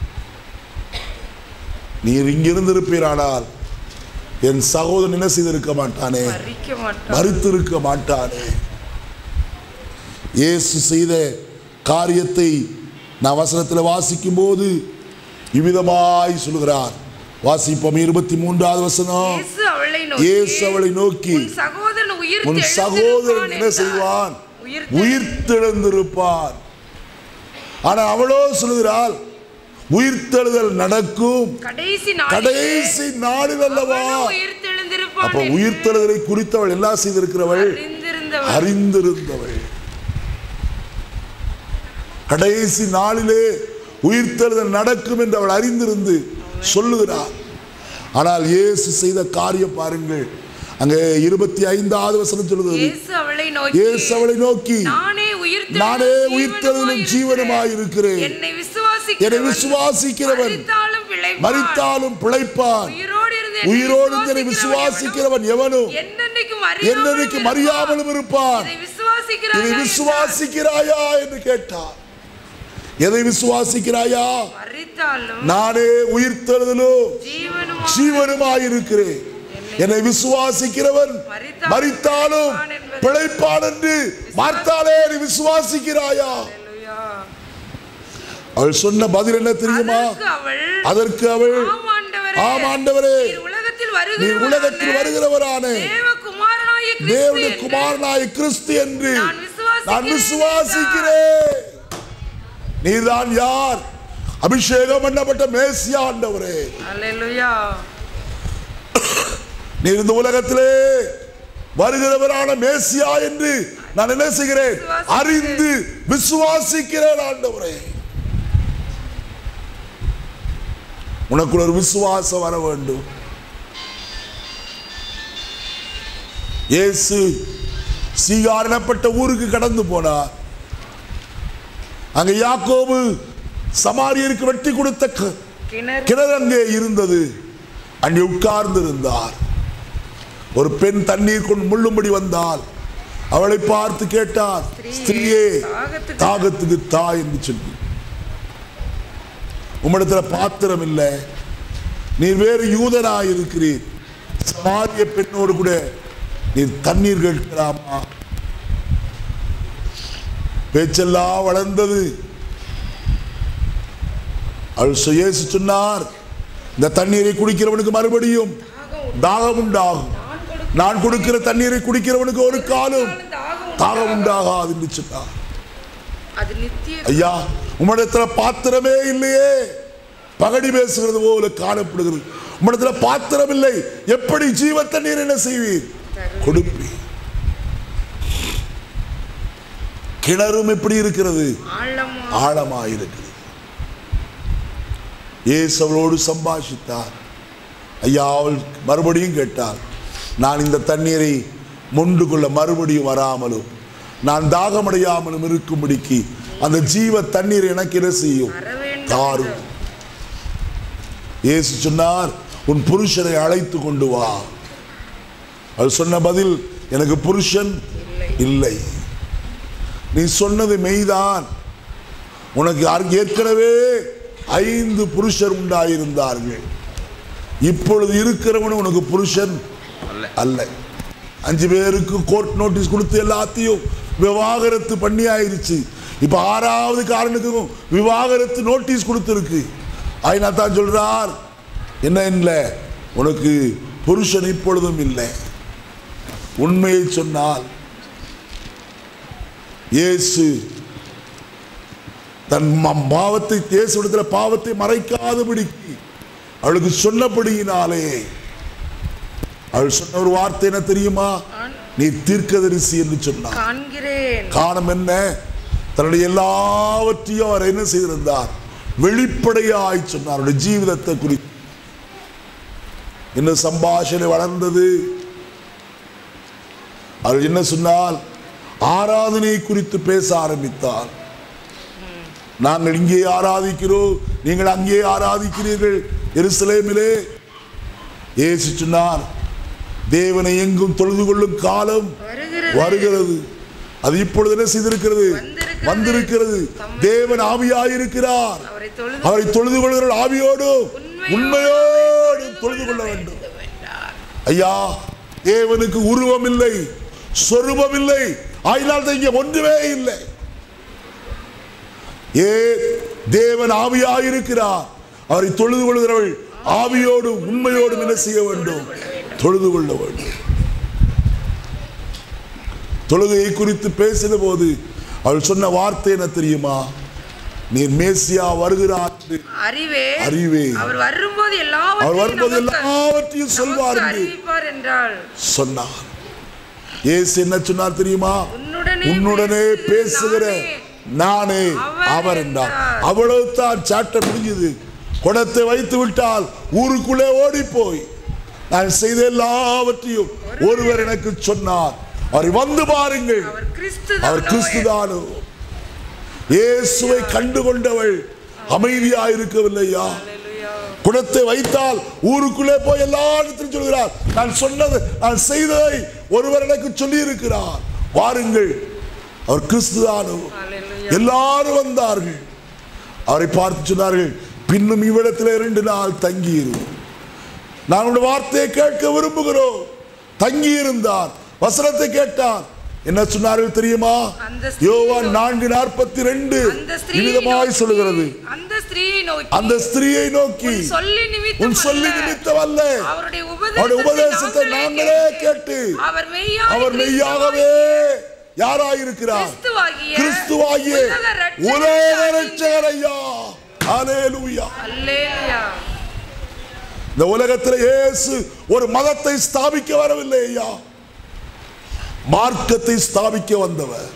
நீர் இங்க இருந்திருப்பீரானால் என் சகோதரன் என்ன செய்திருக்க மாட்டானே மறிக்க மாட்டான் மறுத்திருக்க மாட்டானே இயேசு செய்த காரியத்தை நான் வசனத்தில் வாசிக்கும் போது இவ்விதமாய் சொல்கிறார் வாசிப்போம் இருபத்தி மூன்றாவது வசனம் இயேசு அவளை இயேசு நோக்கி அவளை நோக்கி உன் சகோதரன் உயிர் உன் சகோதரன் என்ன செய்வான் உயிர் உயிர்த்தெழுந்திருப்பான் ஆனா அவளோ சொல்கிறாள் உயிர்த்தெழுதல் நடக்கும் கடைசி நாள் கடைசி நாளில் அல்லவா உயிர் தெழுந்திருப்பான் அப்ப உயிர்த்தெழுதலை குறித்தவள் என்ன செய்திருக்கிறவள் அறிந்திருந்தவர் அறிந்திருந்தவள் கடைசி நாளிலே உயிர்த்தெழுதல் நடக்கும் என்று அவள் அறிந்திருந்து சொல்லுகிறார் ஆனால் இயேசு செய்த காரியம் பாருங்கள் அங்கே இருபத்தி ஐந்தாவது வசனம் சொல்லுகிறது இயேசு அவளை நோக்கி இயேசு அவளை நோக்கி நானே உயிர் நானே உயிர்த்தெழுதலும் ஜீவனுமாய் இருக்கிறேன் என்னை என்னை விசுவாசிக்கிறவன் விசுவாசிக்கிறவன் மரித்தாலும் பிழைப்பான் மரித்தாலும் பிழைப்பான் உயிரோடு இருந்து உயிரோடு இருந்து என்னை விசுவாசிக்கிறவன் எவனும் என்னென்னைக்கும் என்னென்னைக்கு மறியாமலும் இருப்பான் இதை விசுவாசிக்கிறாயா இதை விசுவாசிக்கிறாயா என்று கேட்டார் எதை விசுவாசிக்கிறாயா மறித்தாலும் நானே உயிர்த்தெழுதலும் ஜீவனும் ஜீவனுமாயிருக்கிறேன் என்னை விசுவாசிக்கிறவன் மரித்தாலும் பிழைப்பான் என்று மார்த்தாலே நீ விசுவாசிக்கிறாயா அவள் சொன்ன பதில் என்ன தெரியுமா அதற்கு அவள் அதற்கு அவள் ஆம் ஆண்டவரே ஆம் ஆண்டவரே நீர் உலகத்தில் நீ வருகிறவரான உலகத்தில் வருகிறவரான தேவகுமாரனாகிய கிறிஸ்து தேவனுடைய என்று குமாரனாய் கிறிஸ்து என்று நான் விசுவாசிக்கிறேன் நான் விசுவாசிக்கிறேன் நீதான் யார் அபிஷேகம் பண்ணப்பட்ட மேசியா ஆண்டவரே அல்லேலூயா நீ இந்த உலகத்திலே வருகிறவரான மேசியா என்று நான் என்ன செய்கிறேன் அறிந்து விசுவாசிக்கிறேன் ஆண்டவரே உனக்குள்ள ஒரு விசுவாசம் வர வேண்டும் இயேசு சீகார் எனப்பட்ட ஊருக்கு கடந்து போனார் அங்க யாக்கோபு சமாரியருக்கு வெட்டி கொடுத்த க- கிணறு கிணறு அங்கே இருந்தது அங்கே உட்கார்ந்து இருந்தார் ஒரு பெண் தண்ணீர் கொண்டு முள்ளும்படி வந்தால் அவளை பார்த்து கேட்டார் ஸ்திரியே தாகத்துக்கு தாகத்துக்கு தா என்று சொல்லி உம்மிடத்துல பாத்திரம் இல்லை நீர் வேறு யூதனாய் இருக்கிறீர் சமாரிய பெண்ணோடு கூட நீர் தண்ணீர் கேட்கலாமா பேச்செல்லாம் வளர்ந்தது அவள் சொ- இயேசு சொன்னார் இந்த தண்ணீரை குடிக்கிறவனுக்கு மறுபடியும் தாகம் உண்டாகும் நான் கொடுக்கிற தண்ணீரை குடிக்கிறவனுக்கு ஒரு காலம் தாகம் தாகம் உண்டாகாது என்று சொன்னார் அது நித்திய ஐயா உம்மிடத்துல பாத்திரமே இல்லையே பகடி பேசுகிறது போல காணப்படுகிறது உம்மிடத்துல பாத்திரம் இல்லை எப்படி ஜீவ தண்ணீர் என்ன செய்வீர் கொடுப்பீர் கிணறும் எப்படி இருக்கிறது ஆழமா ஆழமாயிருக்கிறது இயேசு அவளோடு சம்பாஷித்தார் ஐயா அவள் மறுபடியும் கேட்டாள் நான் இந்த தண்ணீரை மொண்டு கொள்ள மறுபடியும் வராமலும் நான் தாகமடையாமலும் இருக்கும்படிக்கு அந்த ஜீவ தண்ணீர் எனக்கு என்ன செய்யும் வர வேண்டும் தாரும் இயேசு சொன்னார் உன் புருஷனை அழைத்து கொண்டு வா அவள் சொன்ன பதில் எனக்கு புருஷன் இல்லை நீ சொன்னது மெய்தான் உனக்கு யார்- ஏற்கனவே ஐந்து புருஷர் உண்டாயிருந்தார்கள் இப்பொழுது இருக்கிறவன் உனக்கு புருஷன் அல்ல அல்ல அஞ்சு பேருக்கு கோர்ட் நோட்டீஸ் கொடுத்து எல்லாத்தையும் விவாகரத்து பண்ணி ஆயிருச்சு இப்ப ஆறாவது காரனுக்கும் விவாகரத்து நோட்டீஸ் கொடுத்துருக்கு ஆயினா தான் சொல்றார் என்ன இல்லை உனக்கு புருஷன் இப்பொழுதும் இல்லை உண்மையை சொன்னால் இயேசு தன் ம- பாவத்தை இயேசுவிடத்தில் பாவத்தை மறைக்காதபடிக்கு அவளுக்கு சொன்னபடியினாலே அவள் சொன்ன ஒரு வார்த்தை என்ன தெரியுமா நீ தீர்க்கதரிசி என்று சொன்னார் காண்கிறேன் காரணம் என்ன தன்னுடைய எல்லாவற்றையும் அவர் என்ன செய்திருந்தார் வெளிப்படையாய் சொன்னார் அவருடைய ஜீவிதத்தை குறித்து இன்னும் சம்பாஷணை வளர்ந்தது அவர் என்ன சொன்னால் ஆராதனை குறித்து பேச ஆரம்பித்தார் நாங்கள் இங்கே ஆராதிக்கிறோம் நீங்கள் அங்கே ஆராதிக்கிறீர்கள் எருசலேமிலே இயேசு சொன்னார் தேவனை எங்கும் தொழுது கொள்ளும் காலம் வருகிறது வருகிறது அது இப்பொழுது என்ன செய்திருக்கிறது வந்திருக்கிறது. வந்திருக்கிறது தேவன் ஆவியாயிருக்கிறார் அவரை தொழுது அவரை தொழுது கொள்கிற ஆவியோடு உண்மையோடு தொழுது கொள்ள வேண்டும் ஐயா தேவனுக்கு உருவம் இல்லை சொரூபம் இல்லை ஆயினால் இங்கே ஒன்றுமே இல்லை ஏ தேவன் ஆவியாயிருக்கிறார் அவரை தொழுது கொள்கிறவள் ஆவியோடும் உண்மையோடும் என்ன செய்ய வேண்டும் தொழுது கொள்ள வேண்டும் தொழுகையை குறித்து பேசின போது அவள் சொன்ன வார்த்தை என்ன தெரியுமா நீர் மேசியா வருகிறார் என்று அறிவே அறிவே. அவர் வரும்போது அவர் வரும்போது எல்லாவற்றையும் நமக்கு- எல்லாவற்றையும் சொல்வார் நமக்கு என்று அறிவிப்பார் என்றாள் சொன்னார் இயேசு என்ன சொன்னார் தெரியுமா உன்னுடனே உன்னுடனே பேசுகிற நானே நானே அவர் அவர் என்றார் என்றார். அவ்வளவு தான் சாட்ட முடிஞ்சது குடத்தை வைத்து விட்டால் ஊருக்குள்ளே ஓடி போய் நான் செய்த எல்லாவற்றையும் ஒருவர் எனக்கு சொன்னார் அவரை வந்து பாருங்கள் அவர் கிறிஸ்து அவர் கிறிஸ்துதானோ இயேசுவை கண்டு கொண்டவள் அமைதியா இருக்கவில்லையா குடத்தை வைத்தால் ஊருக்குள்ளே போய் எல்லா இடத்திலும் சொல்கிறார் நான் சொன்னது நான் செய்ததை ஒருவர் எனக்கு சொல்லி இருக்கிறார் வாருங்கள் அவர் கிறிஸ்துதானோ எல்லாரும் வந்தார்கள் அவரை பார்த்து சொன்னார்கள் பின்னும் இவ்விடத்தில் இரண்டு நாள் தங்கியிரும் நான் உடைய வார்த்தையை கேட்க விரும்புகிறோம் தங்கி இருந்தார் வசனத்தை கேட்டார் என்ன சொன்னார்கள் தெரியுமா அந்த ஸ்திரீ யோவான் நான்கு நாற்பத்தி ரெண்டு அந்த ஸ்திரீயை விதமாய் நோக்கி- சொல்லுகிறது அந்த ஸ்திரீயை நோக்கி அந்த ஸ்திரீயை நோக்கி உன் சொல்லி நிமித்தம் உன் சொல்லி அல்ல, நிமித்தம் அல்ல அவருடைய அவருடைய உபதேசத்தை நாங்களே கேட்டு அவர் மெய்யாய் அவர் மெய்யாகவே யாராயிருக்கிறார் கிறிஸ்துவாகிய கிறிஸ்துவாகிய உலக இரட்சகர் உலக ரட்சகர் ஐயா ஹalleluya அல்லேலூயா இந்த உலகத்தில் இயேசு ஒரு மதத்தை ஸ்தாபிக்க வரவில்லை ஐயா மார்க்கத்தை ஸ்தாபிக்க வந்தவர்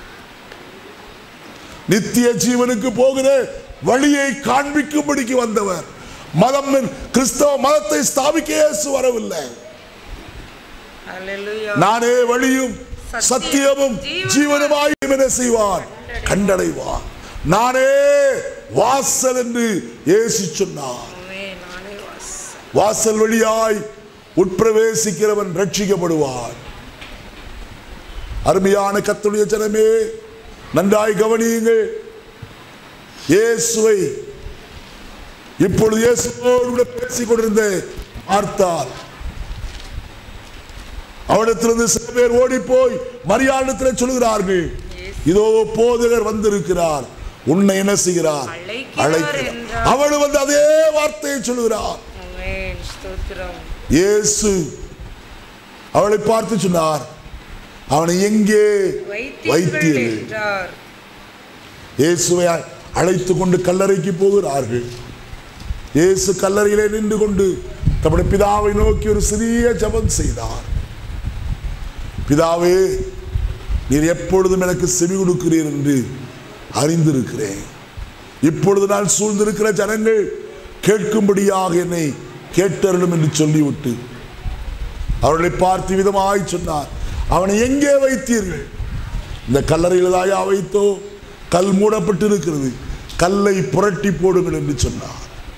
நித்திய ஜீவனுக்கு போகிற வழியை காண்பிக்கும்படிக்கு வந்தவர் மதம் என்- கிறிஸ்தவ மதத்தை ஸ்தாபிக்க இயேசு வரவில்லை அல்லேலூயா நானே வழியும் சத்தியமும் ஜீவனுமாய் என்ன செய்வான் கண்டடைவான் நானே வாசல் என்று இயேசு சொன்னார் ஆமென். நானே வாசல். வாசல் வழியாய் உட்பிரவேசிக்கிறவன் ரட்சிக்கப்படுவான் அருமையான கத்துடைய ஜனமே நன்றாய் கவனியுங்கள் இயேசுவை இப்பொழுது இயேசுவோடு கூட பேசிக் கொண்டிருந்த பார்த்தால் அவனிடத்திலிருந்து சில பேர் ஓடி போய் மரியாதத்தில் சொல்கிறார்கள் இதோ போதகர் வந்திருக்கிறார் உன்னை என்ன செய்கிறார் அழைக்கிறார் அழைக்கிறார் என்றார். அவள் வந்து அதே வார்த்தையை சொல்கிறார் ஆமென். ஸ்தோத்திரம் இயேசு அவளை பார்த்து சொன்னார் அவனை எங்கே வைத்தீர்கள் வைத்தீர்கள் என்றார் இயேசுவை அழைத்து கொண்டு கல்லறைக்கு போகிறார்கள் இயேசு கல்லறையிலே நின்று கொண்டு தம்முடைய பிதாவை நோக்கி ஒரு சிறிய ஜெபம் செய்தார் பிதாவே நீர் எப்பொழுதும் எனக்கு செவி கொடுக்கிறீர் என்று அறிந்திருக்கிறேன் இப்பொழுது நான் சூழ்ந்திருக்கிற ஜனங்கள் கேட்கும்படியாக என்னை கேட்டருளும் என்று சொல்லிவிட்டு அவர்களை பார்த்து விதமாய் சொன்னார் அவனை எங்கே வைத்தீர்கள் இந்த கல்லறையில் தாயா வைத்தோ கல் மூடப்பட்டு இருக்கிறது கல்லை புரட்டி போடுங்கள் என்று சொன்னார்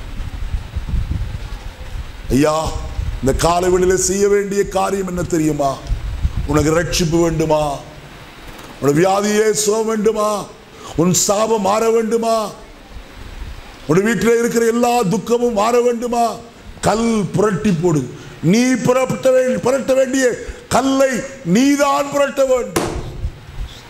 ஐயா இந்த காலவெளியில செய்ய வேண்டிய காரியம் என்ன தெரியுமா உனக்கு ரட்சிப்பு வேண்டுமா உனக்கு வியாதியே சுகம் வேண்டுமா உன் சாபம் மாற வேண்டுமா உன் வீட்டில் இருக்கிற எல்லா துக்கமும் மாற வேண்டுமா கல் புரட்டி போடு நீ புறப்பட்ட வேண்டிய புரட்ட வேண்டிய கல்லை நீதான் புரட்ட வேண்டும்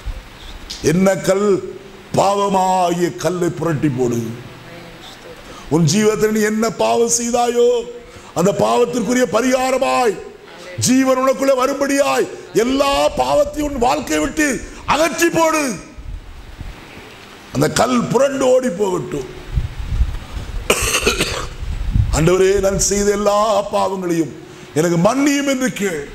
என்ன கல் பாவமாகிய கல்லை புரட்டி போடு உன் ஜீவத்தில் நீ என்ன பாவம் செய்தாயோ அந்த பாவத்திற்குரிய பரிகாரமாய் ஜீவன் உனக்குள்ளே வரும்படியாய் எல்லா பாவத்தையும் உன் வாழ்க்கையை விட்டு அகற்றி போடு அந்த கல் புரண்டு ஓடி போகட்டும் ஆண்டவரே நான் செய்த எல்லா பாவங்களையும் எனக்கு மன்னியும் என்று கேள்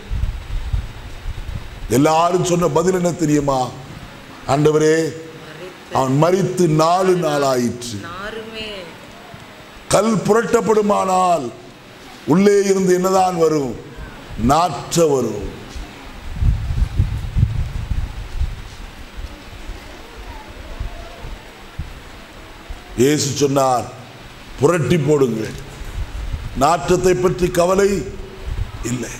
எல்லாரும் சொன்ன பதில் என்ன தெரியுமா ஆண்டவரே அவன் மரித்து நாலு நாள் ஆயிற்று நாருமே கல் புரட்டப்படுமானால் உள்ளே இருந்து என்னதான் வரும் நாற்ற வரும் இயேசு சொன்னார் புரட்டி போடுங்கள் நாற்றத்தை பற்றி கவலை இல்லை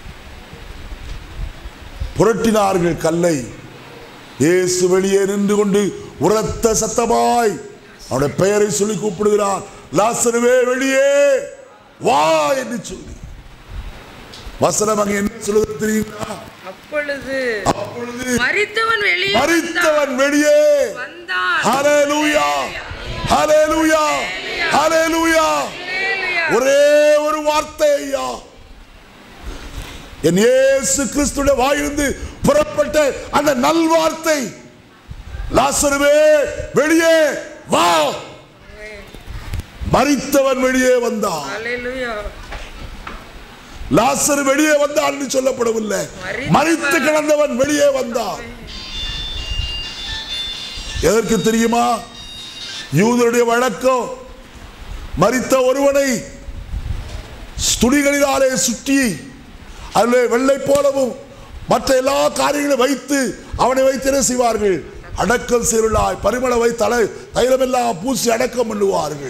புரட்டினார்கள் கல்லை இயேசு வெளியே நின்று கொண்டு உரத்த சத்தமாய் அவனுடைய பெயரை சொல்லி கூப்பிடுகிறார் லாசருவே வெளியே வா என்று சொல்லி வசனம் அங்க என்ன சொல்லுது தெரியுங்களா அப்பொழுது அப்பொழுது மரித்தவன் வெளியே மரித்தவன் வெளியே வந்தான் ஹalleluya ஹalleluya ஹalleluya ஒரே ஒரு வார்த்தை ஐயா என் இயேசு கிறிஸ்துடைய வாயிலிருந்து புறப்பட்ட அந்த நல்வார்த்தை லாசருவே வெளியே வா மரித்தவன் வெளியே வந்தான் ஹalleluya லாசர் வெளியே வந்தான் சொல்லப்படவில்லை மரித்தவன். மரித்து கிடந்தவன் வெளியே வந்தான் எதற்கு தெரியுமா யூதருடைய வழக்கம் மரித்த ஒருவனை துணிகளினாலே சுற்றி அதில் வெள்ளை போலவும் மற்ற எல்லா காரியங்களையும் வைத்து அவனை வைத்து என்ன செய்வார்கள் அடக்கம் செய்யுள்ளாய் பரிமள வை தலை தைலமெல்லாம் பூசி அடக்கம் பண்ணுவார்கள்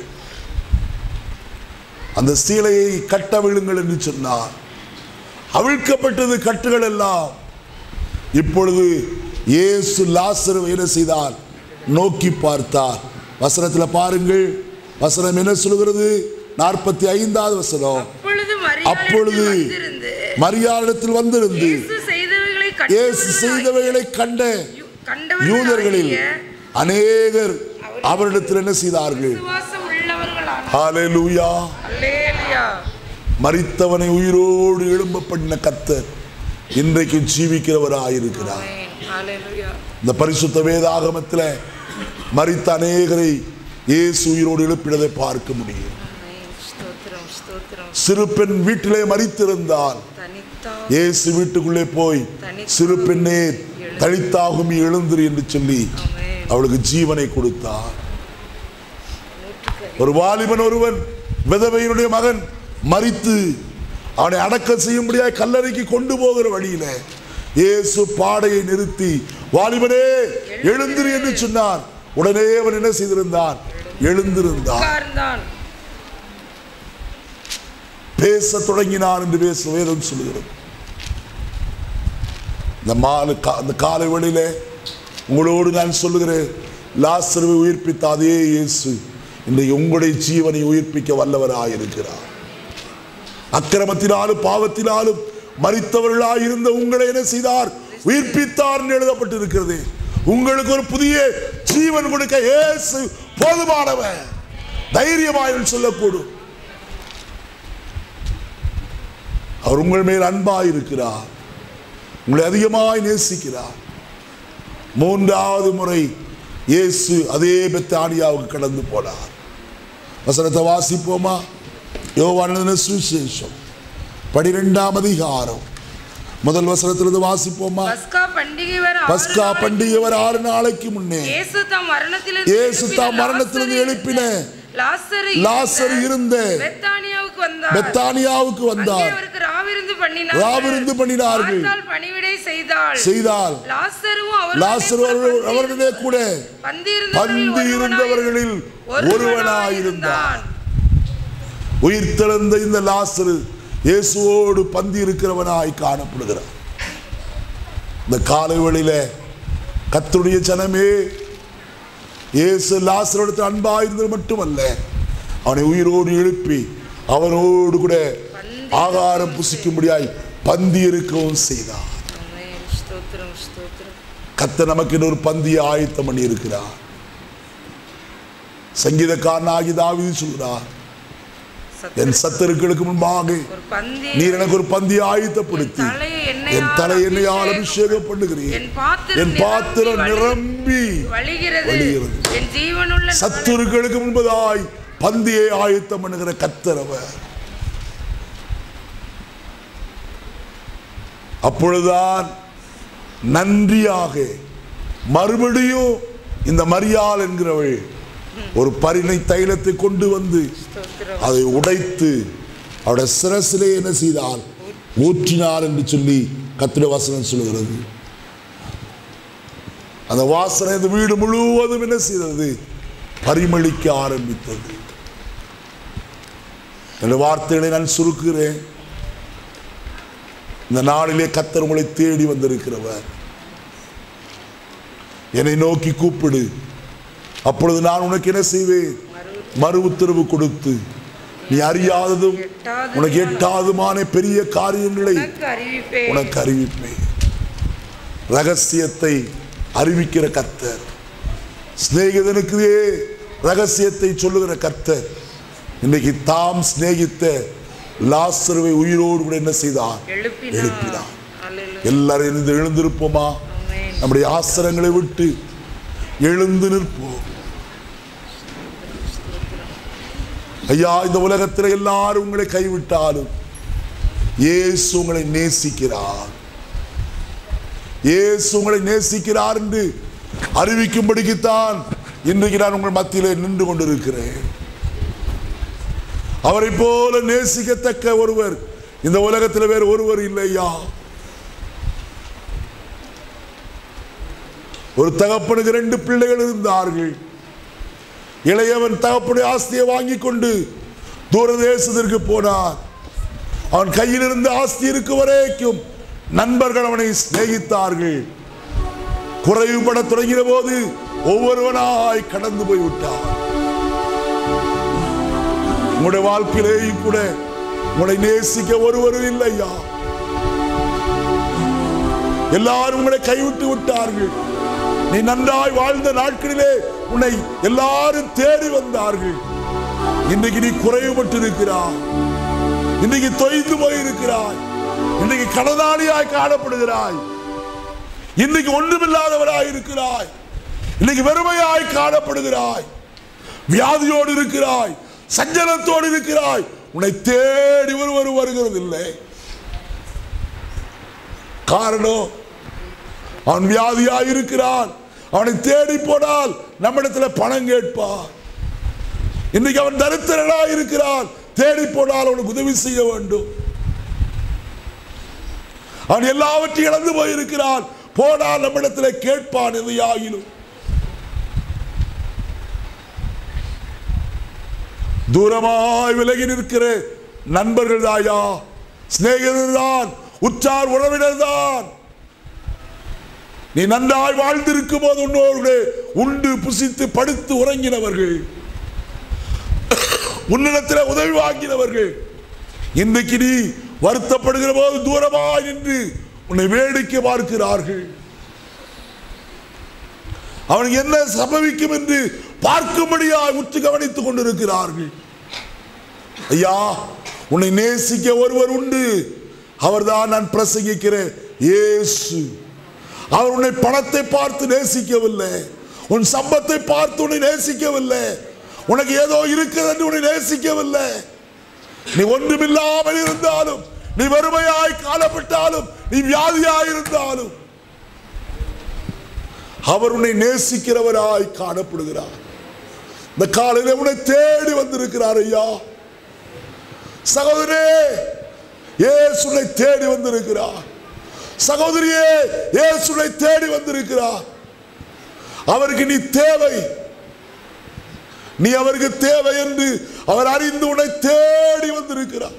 அந்த சீலையை கட்ட விழுங்கள் என்று சொன்னார் அவிழ்க்கப்பட்டது கட்டுகள் எல்லாம் இப்பொழுது இயேசு லாசரு என்ன செய்தார் நோக்கி பார்த்தார் வசனத்தில் பாருங்கள் வசனம் என்ன சொல்கிறது நாற்பத்தி ஐந்தாவது வசனம் அப்பொழுது அப்பொழுது மரியாதை வந்திருந்து மரியாதத்தில் வந்திருந்து இயேசு செய்தவைகளை இயேசு செய்தவைகளை கண்ட கண்டவர்கள் யூதர்களில் அநேகர் அவரிடத்தில் என்ன செய்தார்கள் விசுவாசம் உள்ளவர்களான ஹalleluya அல்லேலூயா மரித்தவனை உயிரோடு எழும்ப பண்ண கர்த்தர் இன்றைக்கு ஜீவிக்கிறவராயிருக்கிறார் ஆமென் ஹalleluya இந்த பரிசுத்த வேதாகமத்தில் மரித்த அநேகரை இயேசு உயிரோடு எழுப்பினதை பார்க்க முடியும் ஆமென் ஸ்தோத்திரம் ஸ்தோத்திரம் சிறு பெண் வீட்டிலே மரித்திருந்தால் தனித்தா இயேசு வீட்டுக்குள்ளே போய் சிறு பெண்ணே தனித்தாகும் எழுந்திரு என்று சொல்லி ஆமென் அவளுக்கு ஜீவனை கொடுத்தார் நூற்றுக்கு ஒரு வாலிபன் ஒருவன் விதவையினுடைய மகன் மரித்து அவனை அடக்கம் செய்யும்படியாய் கல்லறைக்கு கொண்டு போகிற வழியில இயேசு பாடையை நிறுத்தி வாலிபனே எழுந்திரு என்று சொன்னார் உடனே அவன் என்ன செய்திருந்தான் எழுந்திருந்தான் உட்கார்ந்தான் பேச தொடங்கினான் என்று பேச வேதம் சொல்லுகிறது இந்த மாலை கா- அந்த காலை வழியில உங்களோடு நான் சொல்லுகிறேன் லாசருவை உயிர்ப்பித்த அதே இயேசு இன்றைக்கு உங்களுடைய ஜீவனை உயிர்ப்பிக்க வல்லவராயிருக்கிறார் அக்கிரமத்தினாலும் பாவத்தினாலும் மறித்தவர்களாய் இருந்த உங்களை என்ன செய்தார் உயிர்ப்பித்தார் என்று எழுதப்பட்டிருக்கிறது உங்களுக்கு ஒரு புதிய ஜீவன் கொடுக்க இயேசு போதுமானவன் தைரியமாய் சொல்லக்கூடும் அவர் உங்கள் மேல் அன்பாய் இருக்கிறார் உங்களை அதிகமாய் நேசிக்கிறார் மூன்றாவது முறை இயேசு அதே பெத்தானியாவுக்கு கடந்து போனார் வசனத்தை வாசிப்போமா யோவான சுவிசேஷம் பனிரெண்டாம் அதிகாரம் முதல் வசனத்திலிருந்து வாசிப்போமா பஸ்கா பண்டிகை வர ஆறு பஸ்கா நாளைக்கு பண்டிகை வர ஆறு நாளைக்கு முன்னே இயேசு தாம் மரணத்திலிருந்து இயேசு எழுப்பின தாம் மரணத்திலிருந்து லாசரு எழுப்பின லாசரு லாசர் இருந்த பெத்தானியாவுக்கு வந்தார் பெத்தானியாவுக்கு அங்கே வந்தார் அவருக்கு ராவிருந்து பண்ணினார் ராவிருந்து பண்ணினார்கள் மார்த்தாள் பணிவிடை செய்தாள் செய்தால் லாசருவும் அவருடனே லாசர் கூட அவர்கள்- அவர்களுடைய கூட பந்தியிருந்தவர்களில் பந்தி இருந்தவர்களில் ஒருவனாயிருந்தான் உயிர்த்தெழுந்த இந்த லாசரு இயேசுவோடு பந்தி இருக்கிறவனாய் காணப்படுகிறார் இந்த காலை வேளையில கர்த்தருடைய ஜனமே இயேசு லாசரோடு அன்பாயிருந்தது மட்டுமல்ல அவனை உயிரோடு எழுப்பி அவனோடு கூட ஆகாரம் புசிக்கும்படியாய் பந்தி இருக்கவும் செய்தார் ஆமென். ஸ்தோத்திரம் ஸ்தோத்திரம் கத்த நமக்கு இன்னொரு பந்தியை ஆயத்தம் பண்ணி இருக்கிறார் சங்கீதக்காரனாகி தாவீது சொல்கிறார் என் சத்தருக்களுக்கு முன்பாக ஒரு பந்தி நீர் எனக்கு ஒரு பந்தி ஆயத்தப்படுத்தி என் தலையை எண்ணெயால் என் தலை என்னையால் அபிஷேகம் அபிஷேகம் பண்ணுகிறீர் என் பாத்திரம் என் பாத்திரம் நிரம்பி நிரம்பி வழிகிறது வழிகிறது. என் ஜீவனுள்ள சத்துருக்களுக்கு முன்பதாய் பந்தியை ஆயத்தம் பண்ணுகிற கத்தரவர் அப்பொழுதுதான் நன்றியாக மறுபடியும் இந்த மரியாள் என்கிறவள் ஒரு பரிணை தைலத்தை கொண்டு வந்து ஸ்தோத்திரம். அதை உடைத்து அவருடைய சிரசிலே என்ன செய்தால் ஊற்றினார் என்று சொல்லி கத்திர வசனம் சொல்கிறது அந்த வாசனை இந்த வீடு முழுவதும் என்ன செய்தது பரிமளிக்க ஆரம்பித்தது என்ற வார்த்தைகளை நான் சுருக்குகிறேன் இந்த நாளிலே கத்தர் உங்களை தேடி வந்திருக்கிறவர் என்னை நோக்கி கூப்பிடு அப்பொழுது நான் உனக்கு என்ன செய்வேன் மறு உத்தரவு கொடுத்து நீ அறியாததும் உனக்கு எட்டாதுமான பெரிய காரியங்களை உனக்கு அறிவிப்பேன் உனக்கு அறிவிப்பேன் ரகசியத்தை அறிவிக்கிற கர்த்தர் சிநேகிதனுக்கு ரகசியத்தை சொல்லுகிற கர்த்தர் இன்னைக்கு தாம் சிநேகித்த லாசருவை உயிரோடு கூட என்ன செய்தார் எழுப்பினார் எழுப்பினார். அல்லேலூயா. எல்லாரும் எழுந்து எழுந்திருப்போமா ஆமென். நம்முடைய ஆசனங்களை விட்டு எழுந்து நிற்போம் ஐயா இந்த உலகத்தில் எல்லாரும் உங்களை கைவிட்டாலும் இயேசு உங்களை நேசிக்கிறார் இயேசு உங்களை நேசிக்கிறார் என்று அறிவிக்கும்படிக்குத்தான் இன்றைக்கு நான் உங்கள் மத்தியிலே நின்று கொண்டிருக்கிறேன் அவரை போல நேசிக்கத்தக்க ஒருவர் இந்த உலகத்தில் வேறு ஒருவர் இல்லையா ஒரு தகப்பனுக்கு ரெண்டு பிள்ளைகள் இருந்தார்கள் இளையவன் தகப்பனுடைய ஆஸ்தியை வாங்கி கொண்டு தூர தேசத்திற்கு போனான் அவன் கையில் இருந்த ஆஸ்தி இருக்கு வரைக்கும் நண்பர்கள் அவனை சிநேகித்தார்கள் குறைவுபட தொடங்கின போது ஒவ்வொருவனாய் கடந்து போய் விட்டான் உங்களுடைய வாழ்க்கையிலேயும் கூட உங்களை நேசிக்க ஒருவரும் இல்லையா எல்லாரும் உங்களை கைவிட்டு விட்டார்கள் நீ நன்றாய் வாழ்ந்த நாட்களிலே உன்னை எல்லாரும் தேடி வந்தார்கள் இன்றைக்கு நீ குறைவுபட்டு இருக்கிறாய் இன்றைக்கு தொய்ந்து போயிருக்கிறாய் இன்றைக்கு கடனாளியாய் காணப்படுகிறாய் இன்னைக்கு ஒன்றுமில்லாதவராய் இருக்கிறாய் இன்னைக்கு வெறுமையாய் காணப்படுகிறாய் வியாதியோடு இருக்கிறாய் சஞ்சலத்தோடு இருக்கிறாய் உன்னை தேடி ஒருவர் வருகிறது இல்லை காரணம் அவன் வியாதியாய் இருக்கிறான் அவனை தேடி போனால் நம்மிடத்தில் பணம் கேட்பான் இன்னைக்கு அவன் தரித்திரனாய் இருக்கிறான் தேடி போனால் அவனுக்கு உதவி செய்ய வேண்டும் அவன் எல்லாவற்றையும் இழந்து போயிருக்கிறான் போனால் நம்மிடத்தில் கேட்பான் எதையாகிலும் தூரமாய் விலகி நிற்கிற நண்பர்கள் தாயா சிநேகிதர் தான் உற்றார் உறவினர் தான் நீ நன்றாய் வாழ்ந்திருக்கும் போது உன்னோடு உண்டு புசித்து படுத்து உறங்கினவர்கள் உன்னிடத்தில் உதவி வாங்கினவர்கள் இன்றைக்கு நீ வருத்தப்படுகிற போது தூரமாய் நின்று உன்னை வேடிக்கை பார்க்கிறார்கள் அவனுக்கு என்ன சம்பவிக்கும் என்று பார்க்கும்படியாய் உற்று கவனித்துக் கொண்டிருக்கிறார்கள் ஐயா உன்னை நேசிக்க ஒருவர் உண்டு அவர்தான் நான் பிரசங்கிக்கிற இயேசு அவர் உன்னை பணத்தை பார்த்து நேசிக்கவில்லை உன் சம்பத்தை பார்த்து உன்னை நேசிக்கவில்லை உனக்கு ஏதோ இருக்கிறது என்று உன்னை நேசிக்கவில்லை நீ ஒன்றுமில்லாமல் இருந்தாலும் நீ வறுமையாய் காணப்பட்டாலும் நீ வியாதியாய் இருந்தாலும் அவர் உன்னை நேசிக்கிறவராய் காணப்படுகிறார் இந்த காலையில உன்னை தேடி வந்திருக்கிறார் ஐயா சகோதரே இயேசு உன்னை தேடி வந்திருக்கிறார் சகோதரியே இயேசு உன்னை தேடி வந்திருக்கிறார் அவருக்கு நீ தேவை நீ அவருக்கு தேவை என்று அவர் அறிந்து உன்னை தேடி வந்திருக்கிறார்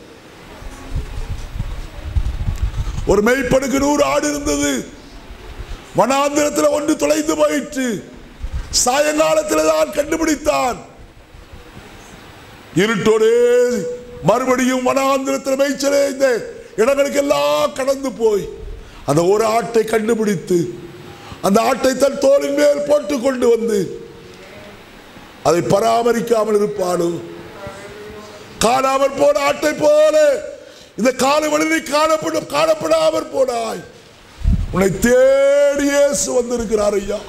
ஒரு மெய்ப்பனுக்கு நூறு ஆடு இருந்தது வனாந்திரத்தில் ஒன்று தொலைந்து போயிற்று சாயங்காலத்தில் தான் கண்டுபிடித்தான் இருட்டோடே மறுபடியும் வனாந்திரத்தில் மேய்ச்சலே இந்த இடங்களுக்கு எல்லாம் கடந்து போய் அந்த ஒரு ஆட்டை கண்டுபிடித்து அந்த ஆட்டை தன் தோளின் மேல் போட்டு கொண்டு வந்து அதை பராமரிக்காமல் இருப்பானோ காணாமல் போன ஆட்டை போல இந்த காலை வழியில் காணப்படும் காணப்படாமல் போனாய் உன்னை தேடி இயேசு வந்திருக்கிறார் ஐயா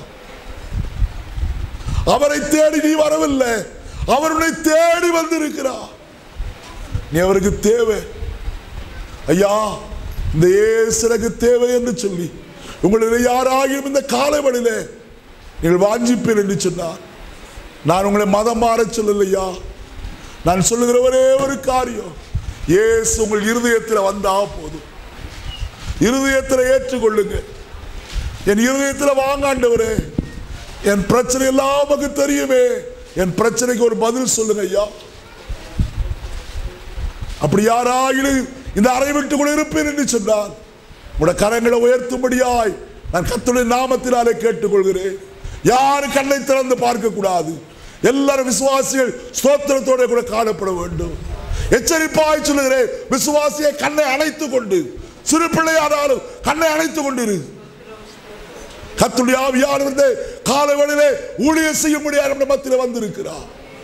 அவரை தேடி நீ வரவில்லை அவர் உன்னை தேடி வந்திருக்கிறார் நீ அவருக்கு தேவை ஐயா இந்த இயேசு எனக்கு தேவை என்று சொல்லி உங்களில் யாராகியும் இந்த காலை வழியிலே நீங்கள் வாஞ்சிப்பீர் என்று சொன்னார் நான் உங்களை மதம் மாற சொல்லலையா நான் சொல்லுகிற ஒரே ஒரு காரியம் இயேசு உங்கள் இருதயத்தில் வந்தா போதும் இருதயத்தில் ஏற்றுக்கொள்ளுங்க என் இருதயத்தில் வாங்க ஆண்டவரே என் பிரச்சனை எல்லாம் உமக்கு தெரியுமே என் பிரச்சனைக்கு ஒரு பதில் சொல்லுங்க ஐயா அப்படி யாராயிலும் இந்த அறை விட்டுக்குள் இருப்பேன் என்று சொன்னார் உடைய கரங்களை உயர்த்தும்படியாய் நான் கர்த்தருடைய நாமத்தினாலே கேட்டுக்கொள்கிறேன் யாரும் கண்ணை திறந்து பார்க்க கூடாது எல்லாரும் விசுவாசிகள் ஸ்தோத்திரத்தோட கூட காணப்பட வேண்டும் எச்சரிப்பாய் சொல்லுகிறேன் விசுவாசியை கண்ணை அணைத்துக் கொண்டு சிறு பிள்ளையானாலும் கண்ணை அணைத்துக் கொண்டிரு கத்துடைய ஆவியானவர் காலை வேளையிலே ஊழியர் செய்ய முடியாது நம்ம மத்தியில் வந்திருக்கிறார்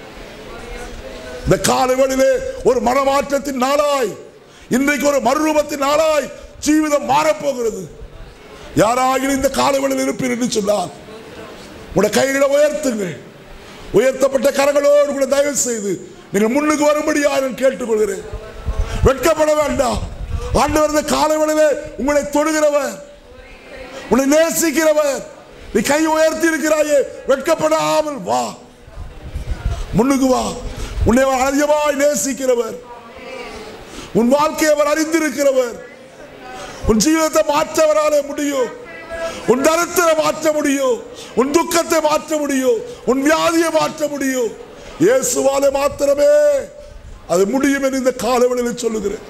இந்த காலை வேளையிலே ஒரு மனமாற்றத்தின் நாளாய் இன்றைக்கு ஒரு மறுரூபத்தின் நாளாய் ஜீவிதம் மாறப்போகிறது யாராகிலும் இந்த காலை வேளையில் இருப்பீர் என்று சொன்னார் உடைய கைகளை உயர்த்துங்கள் உயர்த்தப்பட்ட கரங்களோடு கூட தயவு செய்து நீங்கள் முன்னுக்கு வரும்படியாக நான் கேட்டுக்கொள்கிறேன் வெட்கப்பட வேண்டாம் ஆண்டவர் இந்த காலை வேளையிலே உங்களை தொடுகிறவர் உன்னை நேசிக்கிறவர் நீ கை உயர்த்தி இருக்கிறாயே வெட்கப்படாமல் வா முன்னுக்கு வா உன்னை அவர் அதிகமாய் நேசிக்கிறவர் உன் வாழ்க்கையை அவர் அறிந்திருக்கிறவர் உன் ஜீவிதத்தை மாற்றவராலே முடியும் உன் தரத்தை மாற்ற முடியும் உன் துக்கத்தை மாற்ற முடியும் உன் வியாதியை மாற்ற முடியும் இயேசுவாலே மாத்திரமே அது முடியும் என்று இந்த காலவெளியில் சொல்லுகிறேன்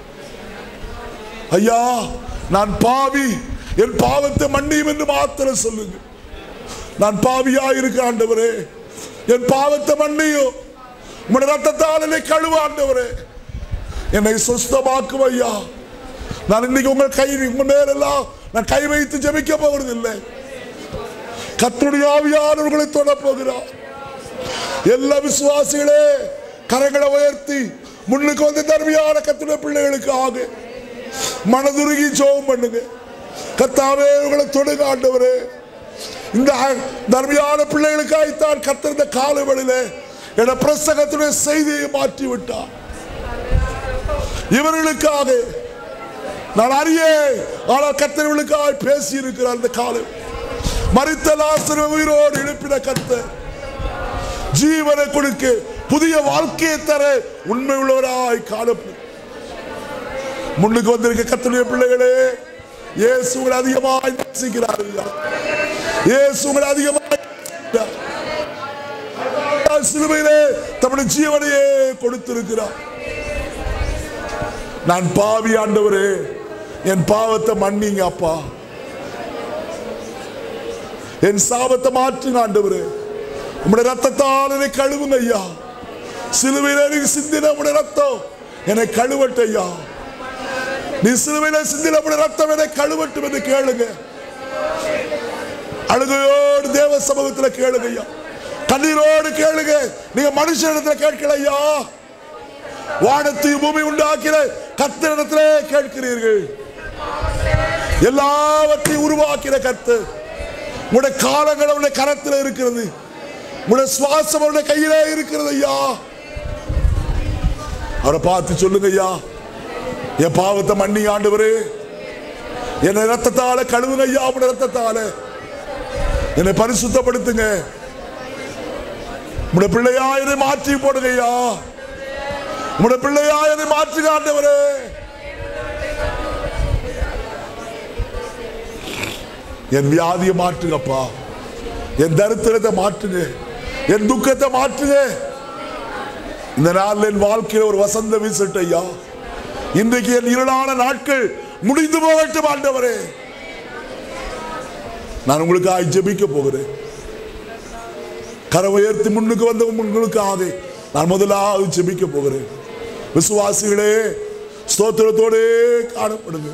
ஐயா நான் பாவி என் பாவத்தை மன்னியும் என்று மாத்திரம் சொல்லுங்க நான் பாவியா இருக்க ஆண்டவரே என் பாவத்தை மன்னியும் உம்முடைய ரத்தத்தால் என்னை கழுவ ஆண்டவரே என்னை சுஸ்தமாக்கும் ஐயா நான் இன்னைக்கு உங்கள் கை உங்க மேலெல்லாம் நான் கை வைத்து ஜெபிக்க போகிறது இல்லை கத்துடைய ஆவியானவர்களை தொட போகிறார் எல்லா விசுவாசிகளே கரங்களை உயர்த்தி முன்னுக்கு வந்து தர்மியான கத்துடைய பிள்ளைகளுக்கு ஆக மனதுருகி ஜோம் பண்ணுங்க கத்தாவே உங்களை தொடுங்க ஆண்டவரே இந்த தர்மியான பிள்ளைகளுக்காகத்தான் கத்திருந்த கால வழியில என பிரசங்கத்துடைய செய்தியை மாற்றி விட்டார் இவர்களுக்காக நான் அறியே ஆனால் கத்தர்களுக்காக பேசி இருக்கிறார் இந்த காலம் மறித்த லாசர உயிரோடு எழுப்பின கத்தர் ஜீவனை கொடுக்க புதிய வாழ்க்கையை தர உண்மை உள்ளவராய் காணப்படும் முன்னுக்கு வந்திருக்க கத்தனுடைய பிள்ளைகளே இயேசு உங்களை அதிகமாய் நேசிக்கிறார் ஐயா. இயேசு உங்களை அதிகமாய் நேசிக்கிறார். சிலுவையிலே தம்முடைய ஜீவனையே கொடுத்திருக்கிறார் நான் பாவி ஆண்டவரே என் பாவத்தை மன்னிங்க அப்பா என் சாபத்தை மாற்றுங்க ஆண்டவரே உம்முடைய ரத்தத்தால் என்னை கழுவுங்க ஐயா சிலுவையில நீ சிந்தின உம்முடைய ரத்தம் என்னை கழுவட்டு ஐயா நீ சிலுவையில சிந்தின உம்முடைய ரத்தம் என்னை கழுவட்டும் என்று கேளுங்க அழுகையோடு தேவ சமூகத்தில் கேளுங்க ஐயா கண்ணீரோடு கேளுங்க நீங்க மனுஷனிடத்துல கேட்கல ஐயா வானத்தையும் பூமி உண்டாக்கிற கத்திரிடத்திலே கேட்கிறீர்கள் எல்லாவற்றையும் உருவாக்கிற கத்து உங்களுடைய காலங்கள் அவருடைய கரத்தில் இருக்கிறது உங்களுடைய சுவாசம் அவருடைய கையிலே இருக்கிறது ஐயா அவரை பார்த்து சொல்லுங்க ஐயா என் பாவத்தை மன்னி ஆண்டவரே என்னை ரத்தத்தால கழுவுங்க ஐயா உங்களுடைய ரத்தத்தால என்னை பரிசுத்தப்படுத்துங்க உங்களுடைய பிள்ளையா என்னை மாற்றி போடுங்க ஐயா உங்களுடைய பிள்ளையா என்னை மாற்றுங்க ஆண்டவரே என் வியாதியை மாற்றுங்கப்பா என் தரித்திரத்தை மாற்றுங்க என் துக்கத்தை மாற்றுங்க இந்த நாளில் என் வாழ்க்கையில் ஒரு வசந்த வீசட்டு ஐயா இன்றைக்கு என் இருளான நாட்கள் முடிந்து போகட்டும் ஆண்டவரே நான் உங்களுக்காக ஜெபிக்க போகிறேன் கரை உயர்த்தி முன்னுக்கு வந்த உங்களுக்காக நான் முதலாவது ஜெபிக்க போகிறேன் விசுவாசிகளே ஸ்தோத்திரத்தோடே காணப்படுங்க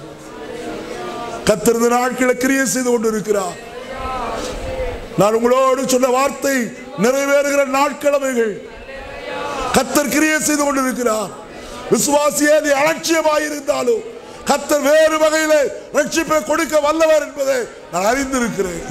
கத்திருந்த நாட்களை கிரியை செய்து கொண்டு இருக்கிறார் நான் உங்களோடு சொன்ன வார்த்தை நிறைவேறுகிற நாட்கிழமைகள் கத்தர் கிரியை செய்து கொண்டிருக்கிறார் விசுவாசியே நீ அலட்சியமாயிருந்தாலும் கத்தர் வேறு வகையில ரட்சிப்பை கொடுக்க வல்லவர் என்பதை நான் அறிந்திருக்கிறேன்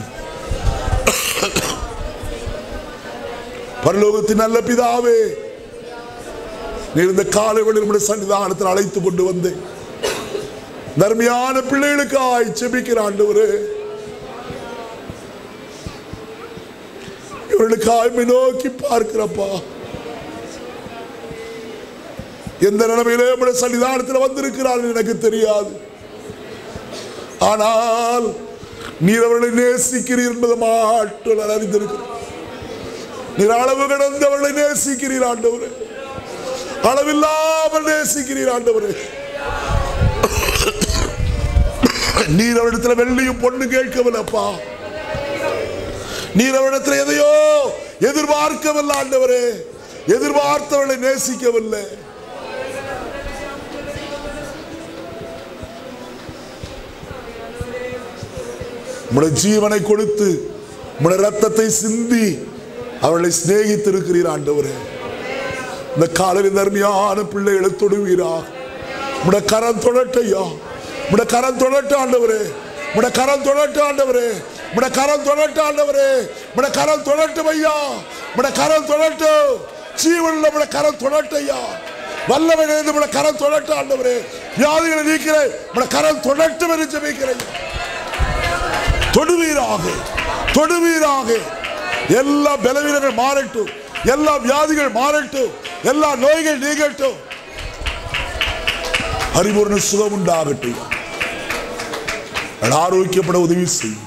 பரலோகத்தின் நல்ல பிதாவே நீ இந்த காலை வேளையில் நம்முடைய சன்னிதானத்தில் அழைத்து கொண்டு வந்தேன் நர்மையான பிள்ளைகளுக்காய் செபிக்கிற ஆண்டவரே இவர்களுக்காய் உம்மை நோக்கி பார்க்கிறப்பா எந்த நிலைமையிலே நம்முடைய சன்னிதானத்தில் வந்திருக்கிறார்கள் எனக்கு தெரியாது ஆனால் நீர் அவர்களை நேசிக்கிறீர் என்பது மாட்டு நான் அறிந்திருக்கிறேன் நீர் அளவு கடந்து அவர்களை நேசிக்கிறீர் ஆண்டவரே அளவில்லாமல் நேசிக்கிறீர் ஆண்டவரே நீர் அவரிடத்துல வெள்ளியும் பொண்ணு கேட்கவில்லப்பா நீர் அவரிடத்துல எதையோ எதிர்பார்க்கவில்லை ஆண்டவரே எதிர்பார்த்தவர்களை நேசிக்கவில்லை உம்முடைய ஜீவனை கொடுத்து உம்முடைய ரத்தத்தை சிந்தி அவளை சிநேகித்திருக்கிறீர் ஆண்டவரே இந்த காலையில் நர்மையான பிள்ளைகளை தொடுவீரா உம்முடைய கரம் தொடட்டையா உம்முடைய கரம் தொடட்ட ஆண்டவரே உம்முடைய கரம் தொடட்ட ஆண்டவரே உம்முடைய கரம் தொடட்ட ஆண்டவரே உம்முடைய கரம் தொடட்டும் ஐயா உம்முடைய கரம் தொடட்டு ஜீவனில் உம்முடைய கரம் தொடட்டையா வல்லமை நிறைந்து உம்முடைய கரம் தொடட்ட ஆண்டவரே வியாதிகளை நீக்கிறேன் உம்முடைய கரம் தொடட்டும் என்று ஜெபிக்கிறேன் தொடுவீராக தொடுவீராக எல்லா பலவீனங்கள் மாறட்டும் எல்லா வியாதிகள் மாறட்டும் எல்லா நோய்கள் நீங்கட்டும் அறிவுறுண சுகம் உண்டாகட்டும் அவர்கள் ஆரோக்கியப்பட உதவி செய்யும்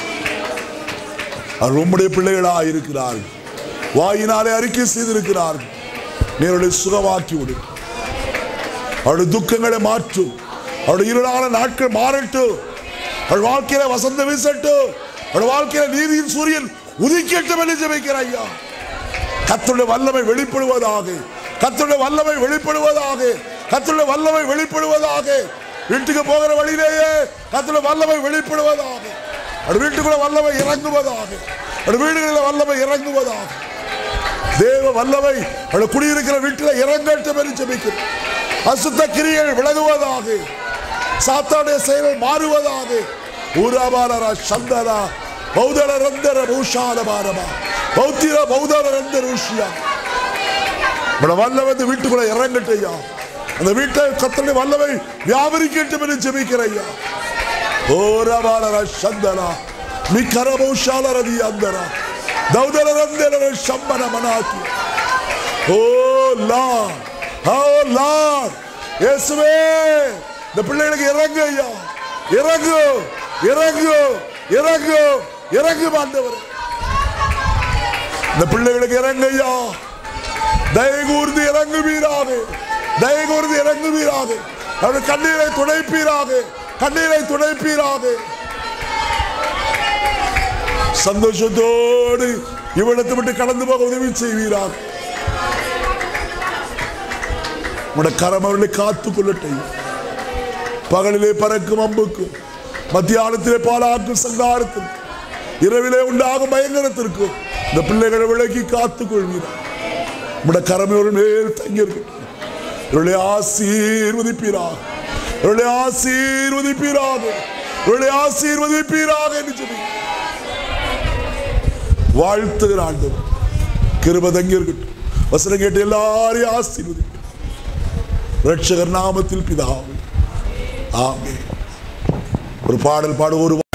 அவர் உம்முடைய பிள்ளைகளாக இருக்கிறார்கள் வாயினாலே அறிக்கை செய்திருக்கிறார்கள் நீருடைய சுகமாக்கி விடு அவருடைய துக்கங்களை மாற்றும் அவருடைய இருளான நாட்கள் மாறட்டும் அவள் வாழ்க்கையில வசந்த வீசட்டும் அவள் வாழ்க்கையில நீதியின் சூரியன் உதிக்கட்டும் என்று ஜெபிக்கிற ஐயா கத்துடைய வல்லமை வெளிப்படுவதாக கத்துடைய வல்லமை வெளிப்படுவதாக கத்துடைய வல்லமை வெளிப்படுவதாக வீட்டுக்கு போகிற வழியிலேயே கத்துடைய வல்லமை வெளிப்படுவதாக அது வீட்டுக்குள்ள வல்லமை இறங்குவதாக அது வீடுகளில் வல்லமை இறங்குவதாக தேவ வல்லமை அவள் குடியிருக்கிற வீட்டில் இறங்கட்டும் என்று ஜெபிக்கிறேன் அசுத்த கிரியைகள் விலகுவதாக சாத்தானுடைய செயல்கள் மாறுவதாக ஊராபாரா சந்தரா பௌதர ரந்தர பூஷால பாரமா பௌத்திர பௌதர ரந்த ரூஷியா நம்மள வல்லமை இந்த வீட்டுக்குள்ள இறங்கட்டும் ஐயா அந்த வீட்டை கத்தனை வல்லமை வியாபரிக்கட்டும் என்று ஜெபிக்கிற ஐயா ஓரபாரா சந்தரா மி கரபௌஷால ரதி அந்தரா தௌதர ரந்தர சம்பன மனாக்கி ஓ லார்ட் ஓ லார்ட் இயேசுவே இந்த பிள்ளைகளுக்கு இறங்கு ஐயா இறங்கு இறங்கு இறங்கு இறங்கு ஆண்டவர் இந்த பிள்ளைகளுக்கு இறங்கு ஐயா தயவு கூர்ந்து இறங்குவீராக தயவு கூர்ந்து இறங்குவீராக அவருடைய கண்ணீரை துடைப்பீராக கண்ணீரை துடைப்பீராக சந்தோஷத்தோடு இவ்விடத்தை விட்டு கடந்து போக உதவி செய்வீராக உடைய கரம் அவர்களை காத்துக் கொள்ளட்டும் பகலிலே பறக்கும் அம்புக்கும் மத்தியானத்திலே பாலாக்கும் சங்காரத்திற்கும் இரவிலே உண்டாகும் பயங்கரத்திற்கும் இந்த பிள்ளைகளை விலக்கி காத்துக் கொள்வீராக உடைய கரம் இவர்கள் மேல் தங்கி இருக்கட்டும் இவர்களை ஆசீர்வதிப்பீராக இவர்களை ஆசீர்வதிப்பீராக இவர்களை ஆசீர்வதிப்பீராக என்று சொல்லி வாழ்த்துகிற ஆண்டவர் கிருப தங்கி இருக்கட்டும் வசனம் கேட்டு எல்லாரையும் ஆசீர்வதிப்பீர் ரட்சகர் நாமத்தில் பிதாவே ஆமே ஒரு பாடல் பாடு ஒரு